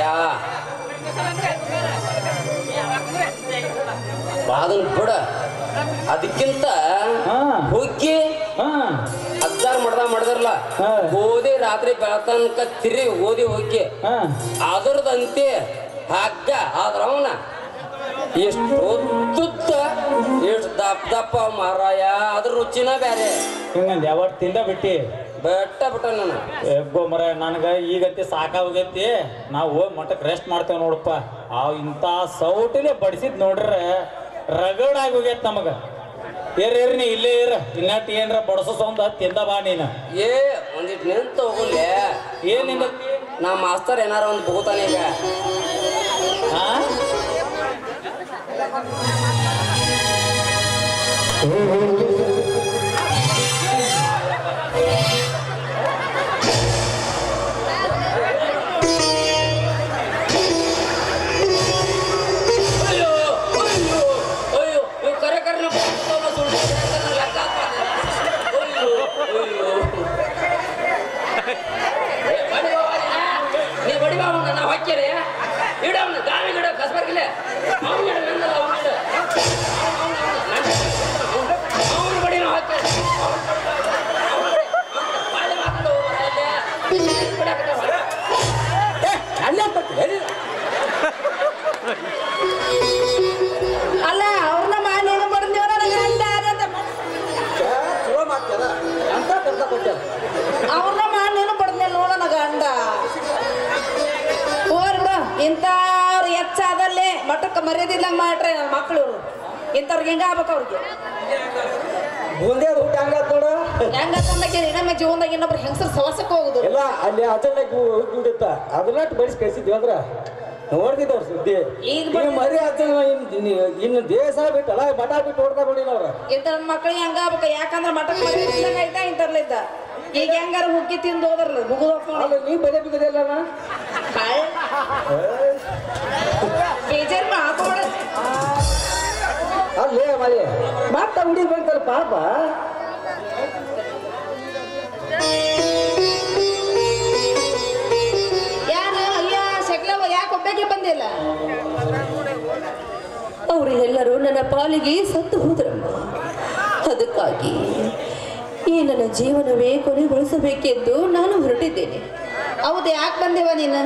ಅದನ್ನ ಬಿಡ ಅದಕ್ಕಿಂತ ಹಾ. ಹುಗ್ಗಿ ಹಾ ಅಜ್ಜಾರ್ ಮಾಡ್ದ ಮಾಡಿದ್ರಲ್ಲ ಹಾ. ಗೋಧಿ ರಾತ್ರಿ ಬೆಳತನಕ ತಿರಿ ಗೋಧಿ ಹುಗ್ಗಿ ಹಾ ಅದರದಂತೆ ಹಗ್ಗ ಆದ್ರ ಅವನ ಎಷ್ಟು ಉದ್ದುದ್ದ ಎಷ್ಟು ದಪ್ಪ ದಪ್ಪ ಮಾರಾಯ ಅದ್ರ ರುಚಿನ ಬ್ಯಾರೆ ಹಿಂಗಂದ ಯಾವತ್ ತಿಂದ ಬಿಟ್ಟಿ ಬೆಟ್ಟ ಬಿಟ್ಟ ನಾನು ಎಬ್ಬೋ ಮರ ನನಗ ಈಗಂತಿ ಸಾಕಾಗೋಗೈತಿ ನಾವು ಹೋಗಿ ಮಠಕ್ಕೆ ರೆಸ್ಟ್ ಮಾಡ್ತೇವೆ ನೋಡಪ್ಪ ಆ ಇಂಥ ಸೌಟಿಲೆ ಬಡಿಸಿದ್ ನೋಡ್ರ ರಗಡ್ ಆಗೋಗೈತ್ ನಮಗ ಏರ್ ಏರ್ ನೀ ಇಲ್ಲೇ ಇರ ಇನ್ನಟ್ ಏನ್ರ ಬಡಸೊಂದ ತಿಂದ ಬಾ ನೀನು ಏ ಒಂದಿಟ್ಟು ನಿಂತು ಹೋಗಲ್ಲೇ ಏನಿಂದ ನಾ ಮಾಸ್ತರ್ ಏನಾರ ಒಂದು ಬಹುತಾನೆ ಈಗ ಹಾ ಅಯ್ಯೋ ಅಯ್ಯೋ ಅಯ್ಯೋ ಇವ್ ಕರೆ ಕರೆ ನಮ್ಮ ಅವ್ನ ಸುಳ್ಳು ಹೇಳ್ತಾನೆ, ನನ್ನ ಲೆಕ್ಕ ಹಾಕ್ತಾನೆ. ಅಯ್ಯೋ ಅಯ್ಯೋ ಏ, ಬಡಿ ಬಾ, ಬಡಿ. ನೀ ಬಡಿ ಬಾ ಅವ್ನ, ನಾವು ಹಾಕ್ಯಾರೆ ಇಡ ಅವನು ಗಾಳಿ ಗಿಡ ಕಸ್ಬರ್ಗಿಲ್ಲ ಅವ್ನು ಇಡ ನಂದಲ್ಲ ಅವ್ನು ಇಡ ಅವನು ಬಡಿ ನಾವು ಹಾಕ್ಯಾರೆ ಅವ್ನು ಬಡಿ. ಅವ್ನು ಬಾಳೆ ಮಾತಾಡು, ಅಲ್ಲೇ. ಬಿಡಾಕತ್ತಾವ. ಅಲ್ಲ ಅವ್ರನ್ನ ಮಾಡಿ ಏನು ಬಡ್ದೇವ ನನಗೆ ಗಂಡ ಅಂತ ಚಲೋ ಮಾಡ್ತಲ್ಲ ಅಂತ ಕರ್ತ ಕೊಟ್ಟೆ ಅವ್ರನ್ನ ಮಾಡಿ ನೀನು ಬಡ್ದೆ ನೋಡ ನನ್ನ ಗಂಡ ಹೋರ್ ಬಿಡು ಇಂಥವ್ರು ಹೆಚ್ಚಾದಲ್ಲೇ ಮಠಕ್ಕೆ ಮರ್ಯಾದಿಲ್ಲಂಗೆ ಮಾಡ್ರೆ ನನ್ನ ಮಕ್ಕಳು ಇವ್ರು ಇಂಥವ್ರಿಗೆ ಹೆಂಗ ಆಗ್ಬೇಕು ಅವ್ರಿಗೆ ಬೂಂದಿ ಅದು ಊಟ ಹಂಗಾತ್ ನೋಡು ಹೆಂಗ ತಂದಕ್ಕೆ ಇನ್ನೊಮ್ಮೆ ಜೀವನದಾಗ ಇನ್ನೊಬ್ರು ಹೆಂಗಸರು ಸವಸಕ್ಕೆ ಹೋಗುದು ಎಲ್ಲ ಅಲ್ಲಿ ಅಚಲಕ್ ಬಿಡುತ್ತ ಅದನ್ನ ಬಡಿಸಿ ಕಳಿಸಿದ್ವಿ ಅಂದ್ರ ನೋಡ್ತಿದ್ದವ್ರ ಸುದ್ದಿ ಈಗ ಈಗ ಮರಿ ಅಚಲ ಇನ್ನು ದೇಶ ಬಿಟ್ಟಲ್ಲ ಮಠ ಬಿಟ್ಟು ಹೊಡ್ತಾ ಬಿಡಿಲ್ಲ ಅವ್ರ ಇಂಥ ಮಕ್ಕಳಿಗೆ ಹೆಂಗ ಆಗ್ಬೇಕು ಯಾಕಂದ್ರೆ ಮಠಕ್ಕೆ ಮರ್ಯಾದಿಲ್ಲಂಗೆ ಐತಾ ಇಂಥರ್ಲಿದ್ದ ಈಗ ಹೆಂಗಾರ ಹುಗ್ಗಿ ತಿಂದು ಹೋದ್ರಲ್ಲ ಮುಗಿದು ಅಲ್ಲ ನೀ ಬದೇ ಬಿದ್ದಲ್ಲ ಬೇಜಾರು ಮಾತಾಡ ಅಲ್ಲೇ ಮರಿ ಮತ್ತ ಹುಡಿ ಬಂತಲ್ಲ ಪಾಪ ಅವರು ಎಲ್ಲರೂ ನನ್ನ ಪಾಲಿಗೆ ಸತ್ತು ಹೋದ್ರಮ್ಮ ಅದಕ್ಕಾಗಿ ಈ ನನ್ನ ಜೀವನವೇ ಕೊನೆಗೊಳಿಸಬೇಕೆಂದು ನಾನು ಹೊರಟಿದ್ದೇನೆ ಹೌದು ಯಾಕೆ ಬಂದೇವ ನೀನು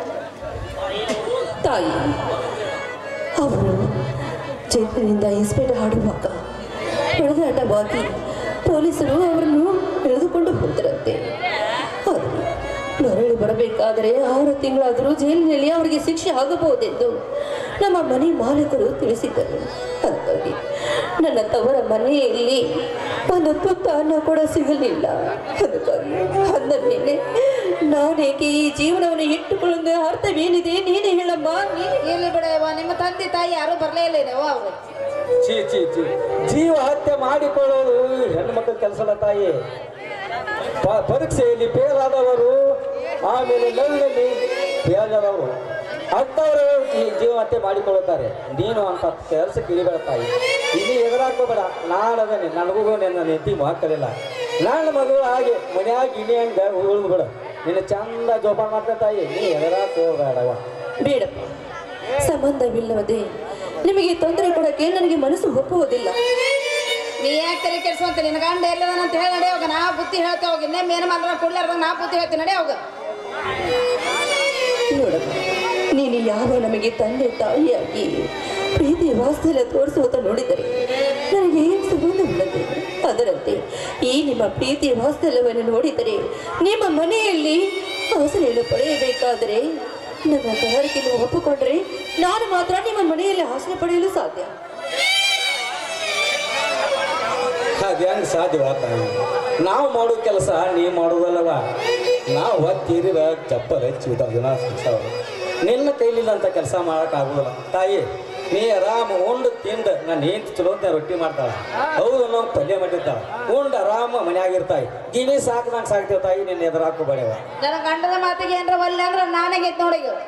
ತಾಯಿ ಅವರು ಚೇತನಿಂದ ಇನ್ಸ್ಪೆಕ್ಟರ್ ಹಾಡುವಾಗ ಹೊಡೆದಾಟವಾಗಿ ಪೊಲೀಸರು ಅವರನ್ನು ಎಳೆದುಕೊಂಡು ಹೋದರಂತೆ ಆದರೆ ಮರಳಿ ಬರಬೇಕಾದರೆ ಆರು ತಿಂಗಳಾದರೂ ಜೈಲಿನಲ್ಲಿ ಅವರಿಗೆ ಶಿಕ್ಷೆ ಆಗಬಹುದೆಂದು ನಮ್ಮ ಮನೆ ಮಾಲೀಕರು ತಿಳಿಸಿದ್ದರು ಹಾಗಾಗಿ ನನ್ನ ತವರ ಮನೆಯಲ್ಲಿ ಒಂದು ತುತ್ತ ಅನ್ನ ಕೂಡ ಸಿಗಲಿಲ್ಲ ಅದಕ್ಕಾಗಿ ಅಂದ ಮೇಲೆ ನಾನೇಕೆ ಈ ಜೀವನವನ್ನು ಇಟ್ಟುಕೊಳ್ಳುವ ಅರ್ಥವೇನಿದೆ ನೀನೇ ಹೇಳಮ್ಮ ನೀನೇ ಇಲ್ಲಿ ಬಿಡವ ನಿಮ್ಮ ತಂದೆ ತಾಯಿ ಯಾರು ಬರಲೇ ಇಲ್ಲ ಏನವ ಅವ್ರು ಚೀ ಚೀ ಚೀ ಜೀವ ಹತ್ಯೆ ಮಾಡಿಕೊಳ್ಳೋದು ಹೆಣ್ಮಕ್ಳ ಕೆಲಸದ ತಾಯಿ ಪ- ಪರೀಕ್ಷೆಯಲ್ಲಿ ಫೇಲ್ ಆದವರು ಆಮೇಲೆ ಲವ್ನಲ್ಲಿ ಫೇಲ್ ಆದವರು ಅಂಥವರು ಜೀ- ಜೀವ ಹತ್ಯೆ ಮಾಡಿಕೊಳ್ಳುತ್ತಾರೆ ನೀನು ಅಂತ ಕೆಲಸಕ್ಕೆ ಇಳಿಬೇಡ ತಾಯಿ ಇಲ್ಲಿ ಎದುರಾಕೋಬೇಡ ನಾಡದನೆ ನನಗೂ ನನ್ನ ನೆತ್ತಿ ಮಕ್ಕಳಿಲ್ಲ ನನ್ನ ಮಗಳು ಹಾಗೆ ಮನ್ಯಾಗ ಇಳಿ ಹಂಗ ಉಳಿದು ಬಿಡ ನಿನ್ನ ಚಂದ ಜೋಪಾನ ಮಾಡ್ತಾ ತಾಯಿ ನೀ ಎದುರಾಕೋಬೇಡವ ಬೇಡಪ್ಪ ಸಂಬಂಧವಿಲ್ಲದೆ ನಿಮಗೆ ತೊಂದರೆ ಕೊಡಕ್ಕೆ ನನಗೆ ಮನಸ್ಸು ಒಪ್ಪುವುದಿಲ್ಲ ನೀ ಯಾಕೆ ತಲೆ ಕೆಡ್ಸುವಂತ ನಿನ್ನ ಗಂಡ ಎಲ್ಲದನ ಅಂತ ಹೇಳಿ ನಡೆ ಹೋಗ ನಾ ಬುದ್ಧಿ ಹೇಳ್ತೇವೆ ಹೋಗಿ ಇನ್ನೇ ಮೇನ ಮಾತ್ರ ಕೊಡ್ಲಾರ್ದಂಗ ನಾ ಬುದ್ಧಿ ಹೇಳ್ತೀನಿ ನಡೆ ಹೋಗ ನೋಡಪ್ಪ ನೀನು ಯಾವ ನಮಗೆ ತಂದೆ ತಾಯಿಯಾಗಿ ಪ್ರೀತಿ ವಾತ್ಸಲ್ಯ ತೋರಿಸುವಂತ ನೋಡಿದರೆ ನನಗೆ ಏನು ಸಂಬಂಧವಿಲ್ಲದೆ ಅದರಂತೆ ಈ ನಿಮ್ಮ ಪ್ರೀತಿ ವಾತ್ಸಲ್ಯವನ್ನು ನೋಡಿದರೆ ನಿಮ್ಮ ಮನೆಯಲ್ಲಿ ಆಸರೆಯನ್ನು ಪಡೆಯಬೇಕಾದರೆ ನನ್ನ ತಯಾರಿಕೆ ನೀವು ಒಪ್ಪಿಕೊಂಡ್ರೆ ನಾನು ಮಾತ್ರ ನಿಮ್ಮ ಮನೆಯಲ್ಲಿ ಆಸರೆ ಪಡೆಯಲು ಸಾಧ್ಯ ಅದು ಹೆಂಗೆ ಸಾಧ್ಯವ ತಾಯಿ ನಾವು ಮಾಡೋ ಕೆಲಸ ನೀ ಮಾಡೋದಲ್ಲವ ನಾವು ಹೊತ್ತೀರಿದ ಚಪ್ಪಲ್ ಹಚ್ಚಿ ದಿನ ಸಂಸಾರ ನಿನ್ನ ಕೈಲಿಲ್ಲ ಅಂತ ಕೆಲಸ ಮಾಡೋಕ್ಕಾಗೋದಿಲ್ಲ ತಾಯಿ ನೀ ಆರಾಮ ಉಂಡು ತಿಂದು ನಾನು ಹೆಂಡ್ತಿ ಚಲೋತ್ನ ರೊಟ್ಟಿ ಮಾಡ್ತಾಳ ಹೌದು ನಾವು ಪಲ್ಯ ಮಾಡಿರ್ತಾಳ ಉಂಡು ಆರಾಮ ಮನ್ಯಾಗಿರ್ತಾಯಿ ಗಿಣಿ ಸಾಕ್ದಂಗೆ ಸಾಕ್ತೇವೆ ತಾಯಿ ನಿನ್ನ ಎದುರಾಕೋಬೇಡವ ನನ್ನ ಗಂಡನ ಮಾತಿಗೆ ಏನ್ರ ಒಲ್ಲೆ ಅಂದ್ರೆ ನಾನೇ ಗೆದ್ದು ನೋಡಿ ಈಗ.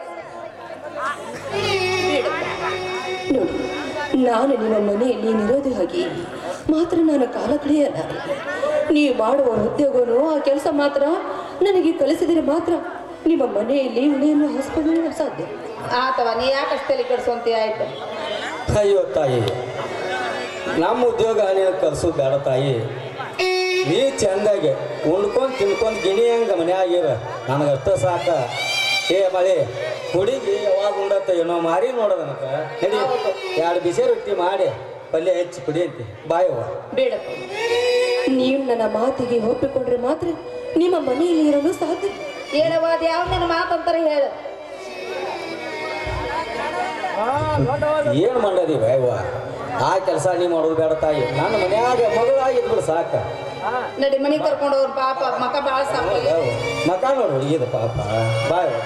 ನೋಡಿ ನಾನು ನಿಮ್ಮ ಮನೆಯಲ್ಲಿ ನಿರೋಧಿಯಾಗಿ ಮಾತ್ರ ನಾನು ಕಾಲ ಕಳೆಯಲ್ಲ ನೀವು ಮಾಡುವ ಉದ್ಯೋಗನು ಆ ಕೆಲಸ ಮಾತ್ರ ನನಗೆ ಕಲಿಸಿದರೆ ಮಾತ್ರ ನಿಮ್ಮ ಮನೆಯಲ್ಲಿ ಉಳಿಯಲು ಹಾಸ್ಪಿಟಲ್ ಸಾಧ್ಯ ಆತವ ನೀ ಯಾಕೆ ಅಷ್ಟು ತಲೆ ಕೆಡ್ಸುವಂತೀಯ ಆಯ್ತು ಅಯ್ಯೋ ತಾಯಿ ನಮ್ಮ ಉದ್ಯೋಗ ನೀನು ಕಲ್ಸೋದು ಬೇಡ ತಾಯಿ ನೀ ಚಂದಾಗಿ ಉಣ್ಕೊಂಡು ತಿನ್ಕೊಂಡು ಗಿಣಿ ಹಂಗೆ ಮನ್ಯಾಗಿರ ನನಗೆ ಅಷ್ಟ ಸಾಕ ಏ ಮಳೆ ಹುಡುಗಿ ಯಾವಾಗ ಉಂಡತ್ತ ಏನೋ ಮಾರಿ ನೋಡೋದನಕ ನಡಿ ಎರಡು ಬಿಸಿ ರೊಟ್ಟಿ ಮಾಡಿ ಪಲ್ಯ ಹೆಚ್ಚಿ ಕುಡಿ ಅಂತಿ ಬಾಯವ್ವ ಬೇಡಪ್ಪ ನೀವು ನನ್ನ ಮಾತಿಗೆ ಒಪ್ಪಿಕೊಂಡ್ರೆ ಮಾತ್ರ ನಿಮ್ಮ ಮನೆಯಲ್ಲಿ ಇರಲು ಸಾಧ್ಯ ಏನವ ಅದು ಯಾವ ನಿನ್ನ ಮಾತಂತಾರೆ ಹೇಳು ಏನು ಮಾಡದಿ ಬಾಯವ್ವ ಆ ಕೆಲಸ ನೀ ಮಾಡೋದು ಬೇಡ ತಾಯಿ ನನ್ನ ಮನ್ಯಾಗ ಮಗಳಾಗಿದ್ಬಿಡು ಸಾಕ ನಡಿ ಮನೆಗೆ ಕರ್ಕೊಂಡು ಹೋಗ್ರು ಪಾಪ ಮಕ್ಕ ಭಾಳ ಸಾಕು ಹೌದವ್ವ. ಮಕ ನೋಡು ಹುಡುಗಿದ ಪಾಪ ಬಾಯವ್ವ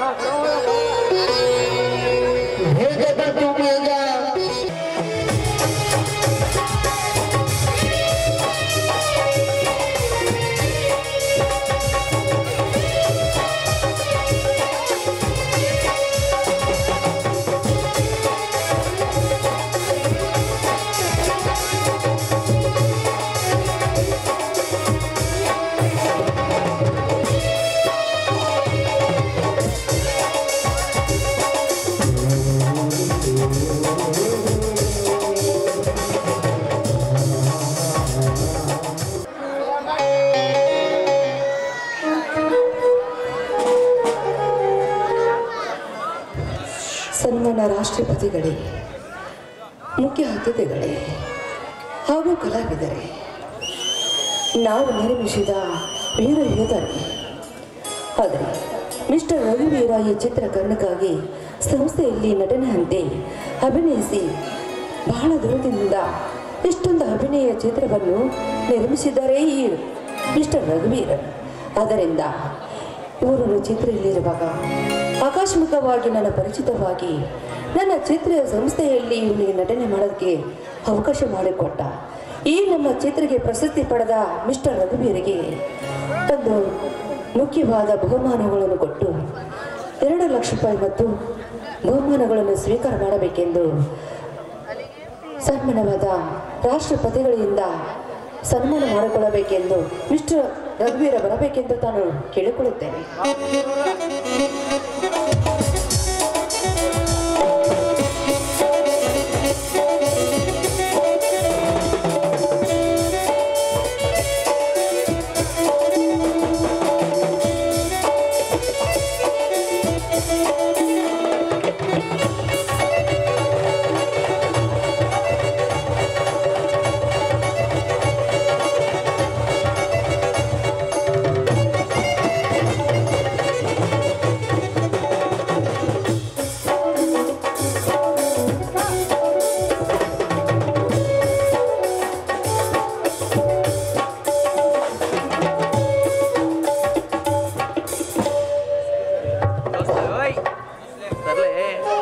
ಸನ್ಮಾನ ರಾಷ್ಟ್ರಪತಿಗಳೇ ಮುಖ್ಯ ಅತಿಥಿಗಳೇ ಹಾಗೂ ಕಲಾವಿದರೇ ನಾವು ನಿರ್ಮಿಸಿದ ವೀರ ಯೋಧರೇ ಆದರೆ ಮಿಸ್ಟರ್ ರವಿವೀರ ಈ ಚಿತ್ರೀಕರಣಕ್ಕಾಗಿ ಸಂಸ್ಥೆಯಲ್ಲಿ ನಟನೆ ಅಂತೆ ಅಭಿನಯಿಸಿ ಬಹಳ ದೂರದಿಂದ ಇಷ್ಟೊಂದು ಅಭಿನಯ ಚಿತ್ರವನ್ನು ನಿರ್ಮಿಸಿದ್ದಾರೆ ಈ ಮಿಸ್ಟರ್ ರಘುವೀರ ಆದ್ದರಿಂದ ಇವರು ಚಿತ್ರದಲ್ಲಿರುವಾಗ ಆಕಸ್ಮಿಕವಾಗಿ ನನ್ನ ಪರಿಚಿತವಾಗಿ ನನ್ನ ಚಿತ್ರ ಸಂಸ್ಥೆಯಲ್ಲಿ ಇವನಿಗೆ ನಟನೆ ಮಾಡೋದಕ್ಕೆ ಅವಕಾಶ ಮಾಡಿಕೊಟ್ಟ ಈ ನಮ್ಮ ಚಿತ್ರಕ್ಕೆ ಪ್ರಸಿದ್ಧಿ ಪಡೆದ ಮಿಸ್ಟರ್ ರಘುವೀರಿಗೆ ಒಂದು ಮುಖ್ಯವಾದ ಬಹುಮಾನಗಳನ್ನು ಕೊಟ್ಟು ಎರಡು ಲಕ್ಷ ರೂಪಾಯಿ ಮತ್ತು ಬಹುಮಾನಗಳನ್ನು ಸ್ವೀಕಾರ ಮಾಡಬೇಕೆಂದು ಸನ್ಮಾನವಾದ ರಾಷ್ಟ್ರಪತಿಗಳಿಂದ ಸನ್ಮಾನ ಮಾಡಿಕೊಳ್ಳಬೇಕೆಂದು ಮಿಸ್ಟರ್ ರಘುವೀರ ಬರಬೇಕೆಂದು ತಾನು ಕೇಳಿಕೊಳ್ಳುತ್ತೇನೆ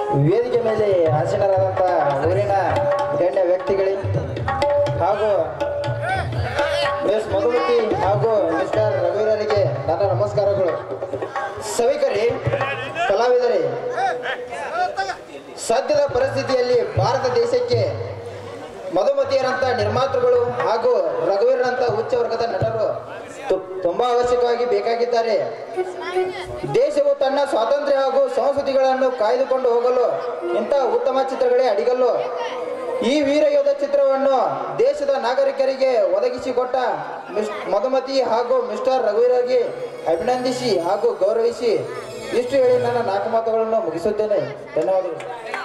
ವೇದಿಕೆ ಮೇಲೆ ಆಸೀನರಾದಂಥ ಊರಿನ ಗಣ್ಯ ವ್ಯಕ್ತಿಗಳಿಗೆ ಹಾಗೂ ಮಿಸ್ ಮಧುಮತಿ ಹಾಗೂ ಮಿಸ್ಟರ್ ರಘುವೀರರಿಗೆ ನನ್ನ ನಮಸ್ಕಾರಗಳು ಸಭಿಕರೇ ಕಲಾವಿದರೇ ಸದ್ಯದ ಪರಿಸ್ಥಿತಿಯಲ್ಲಿ ಭಾರತ ದೇಶಕ್ಕೆ ಮಧುಮತಿಯರಂತ ನಿರ್ಮಾತೃಗಳು ಹಾಗೂ ರಘುವೀರರಂತ ಉಚ್ಚ ವರ್ಗದ ನಟರು ತು- ತುಂಬಾ ಅವಶ್ಯಕವಾಗಿ ಬೇಕಾಗಿದ್ದಾರೆ ದೇಶವು ತನ್ನ ಸ್ವಾತಂತ್ರ್ಯ ಹಾಗೂ ಸಂಸ್ಕೃತಿಗಳನ್ನು ಕಾಯ್ದುಕೊಂಡು ಹೋಗಲು ಇಂತಹ ಉತ್ತಮ ಚಿತ್ರಗಳೇ ಅಡಿಗಲ್ಲು ಈ ವೀರಯೋಧ ಚಿತ್ರವನ್ನು ದೇಶದ ನಾಗರಿಕರಿಗೆ ಒದಗಿಸಿಕೊಟ್ಟ ಮಿಸ್ ಮಧುಮತಿ ಹಾಗೂ ಮಿಸ್ಟರ್ ರಘುವೀರರಿಗೆ ಅಭಿನಂದಿಸಿ ಹಾಗೂ ಗೌರವಿಸಿ ಇಷ್ಟು ಹೇಳಿ ನನ್ನ ನಾಲ್ಕು ಮಾತುಗಳನ್ನು ಮುಗಿಸುತ್ತೇನೆ ಧನ್ಯವಾದಗಳು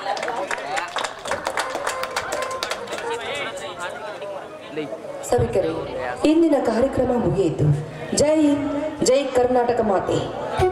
ಸಭಿಕರೇ ಇಂದಿನ ಕಾರ್ಯಕ್ರಮ ಮುಗಿಯಿತು ಜೈ ಹಿಂದ್ ಜೈ ಕರ್ನಾಟಕ ಮಾತೆ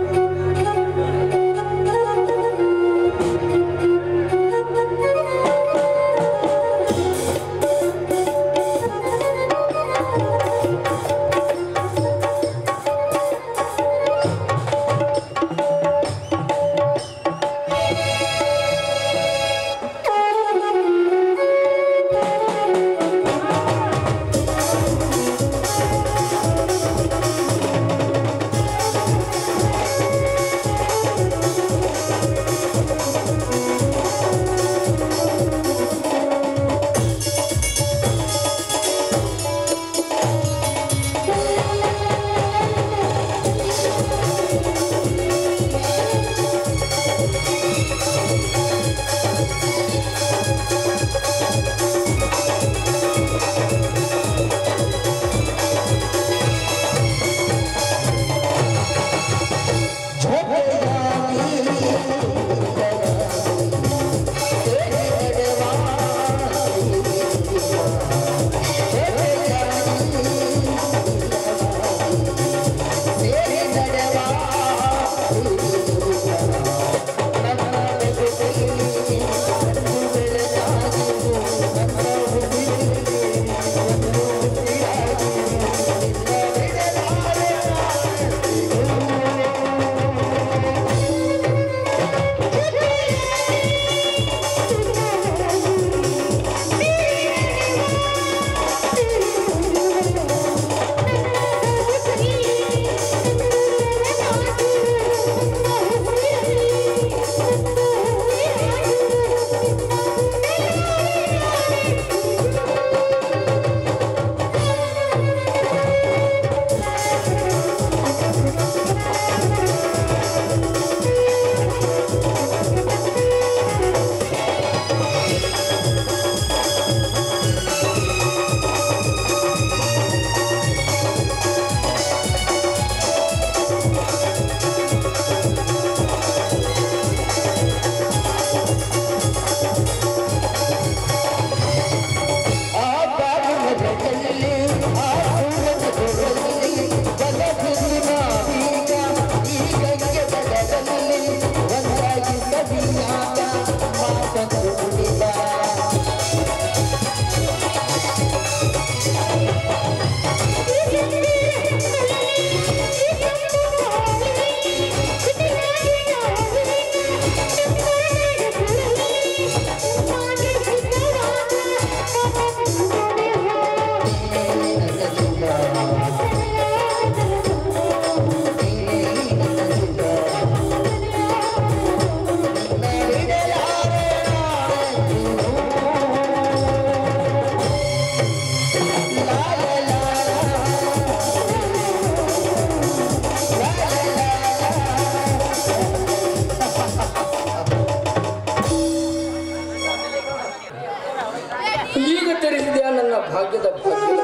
ಈಗ ತೆರೆಸಿದೆಯಾ ನನ್ನ ಭಾಗ್ಯದ ಭಾಗ್ಯದ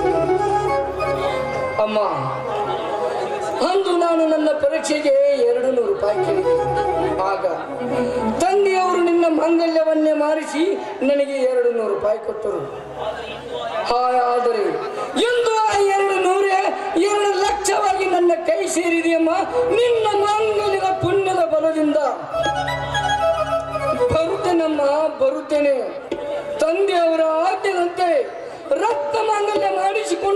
ಅಮ್ಮ ಅಂದು ನಾನು ನನ್ನ ಪರೀಕ್ಷೆಗೆ ಎರಡು ನೂರು ರೂಪಾಯಿ ಕೇಳಿದೆ ಆಗ ತಂದೆಯವರು ನಿನ್ನ ಮಾಂಗಲ್ಯವನ್ನೇ ಮಾರಿಸಿ ನನಗೆ ಎರಡು ನೂರು ರೂಪಾಯಿ ಕೊಟ್ಟರು ಆದರೆ ಎಂದು ಆ ಎರಡು ನೂರೇ ಎರಡು ಲಕ್ಷವಾಗಿ ನನ್ನ ಕೈ ಸೇರಿದೆಯಮ್ಮ ನಿನ್ನ ಮಾಂಗಲ್ಯದ ಪುಣ್ಯದ ಬಲದಿಂದ ಬರುತ್ತೇನಮ್ಮ ಬರುತ್ತೇನೆ ತಂದೆಯವರ ಆಜ್ಞೆದಂತೆ ರಕ್ತ ಮಾಂಗಲ್ಯ ಮಾಡಿಸಿಕೊಂಡು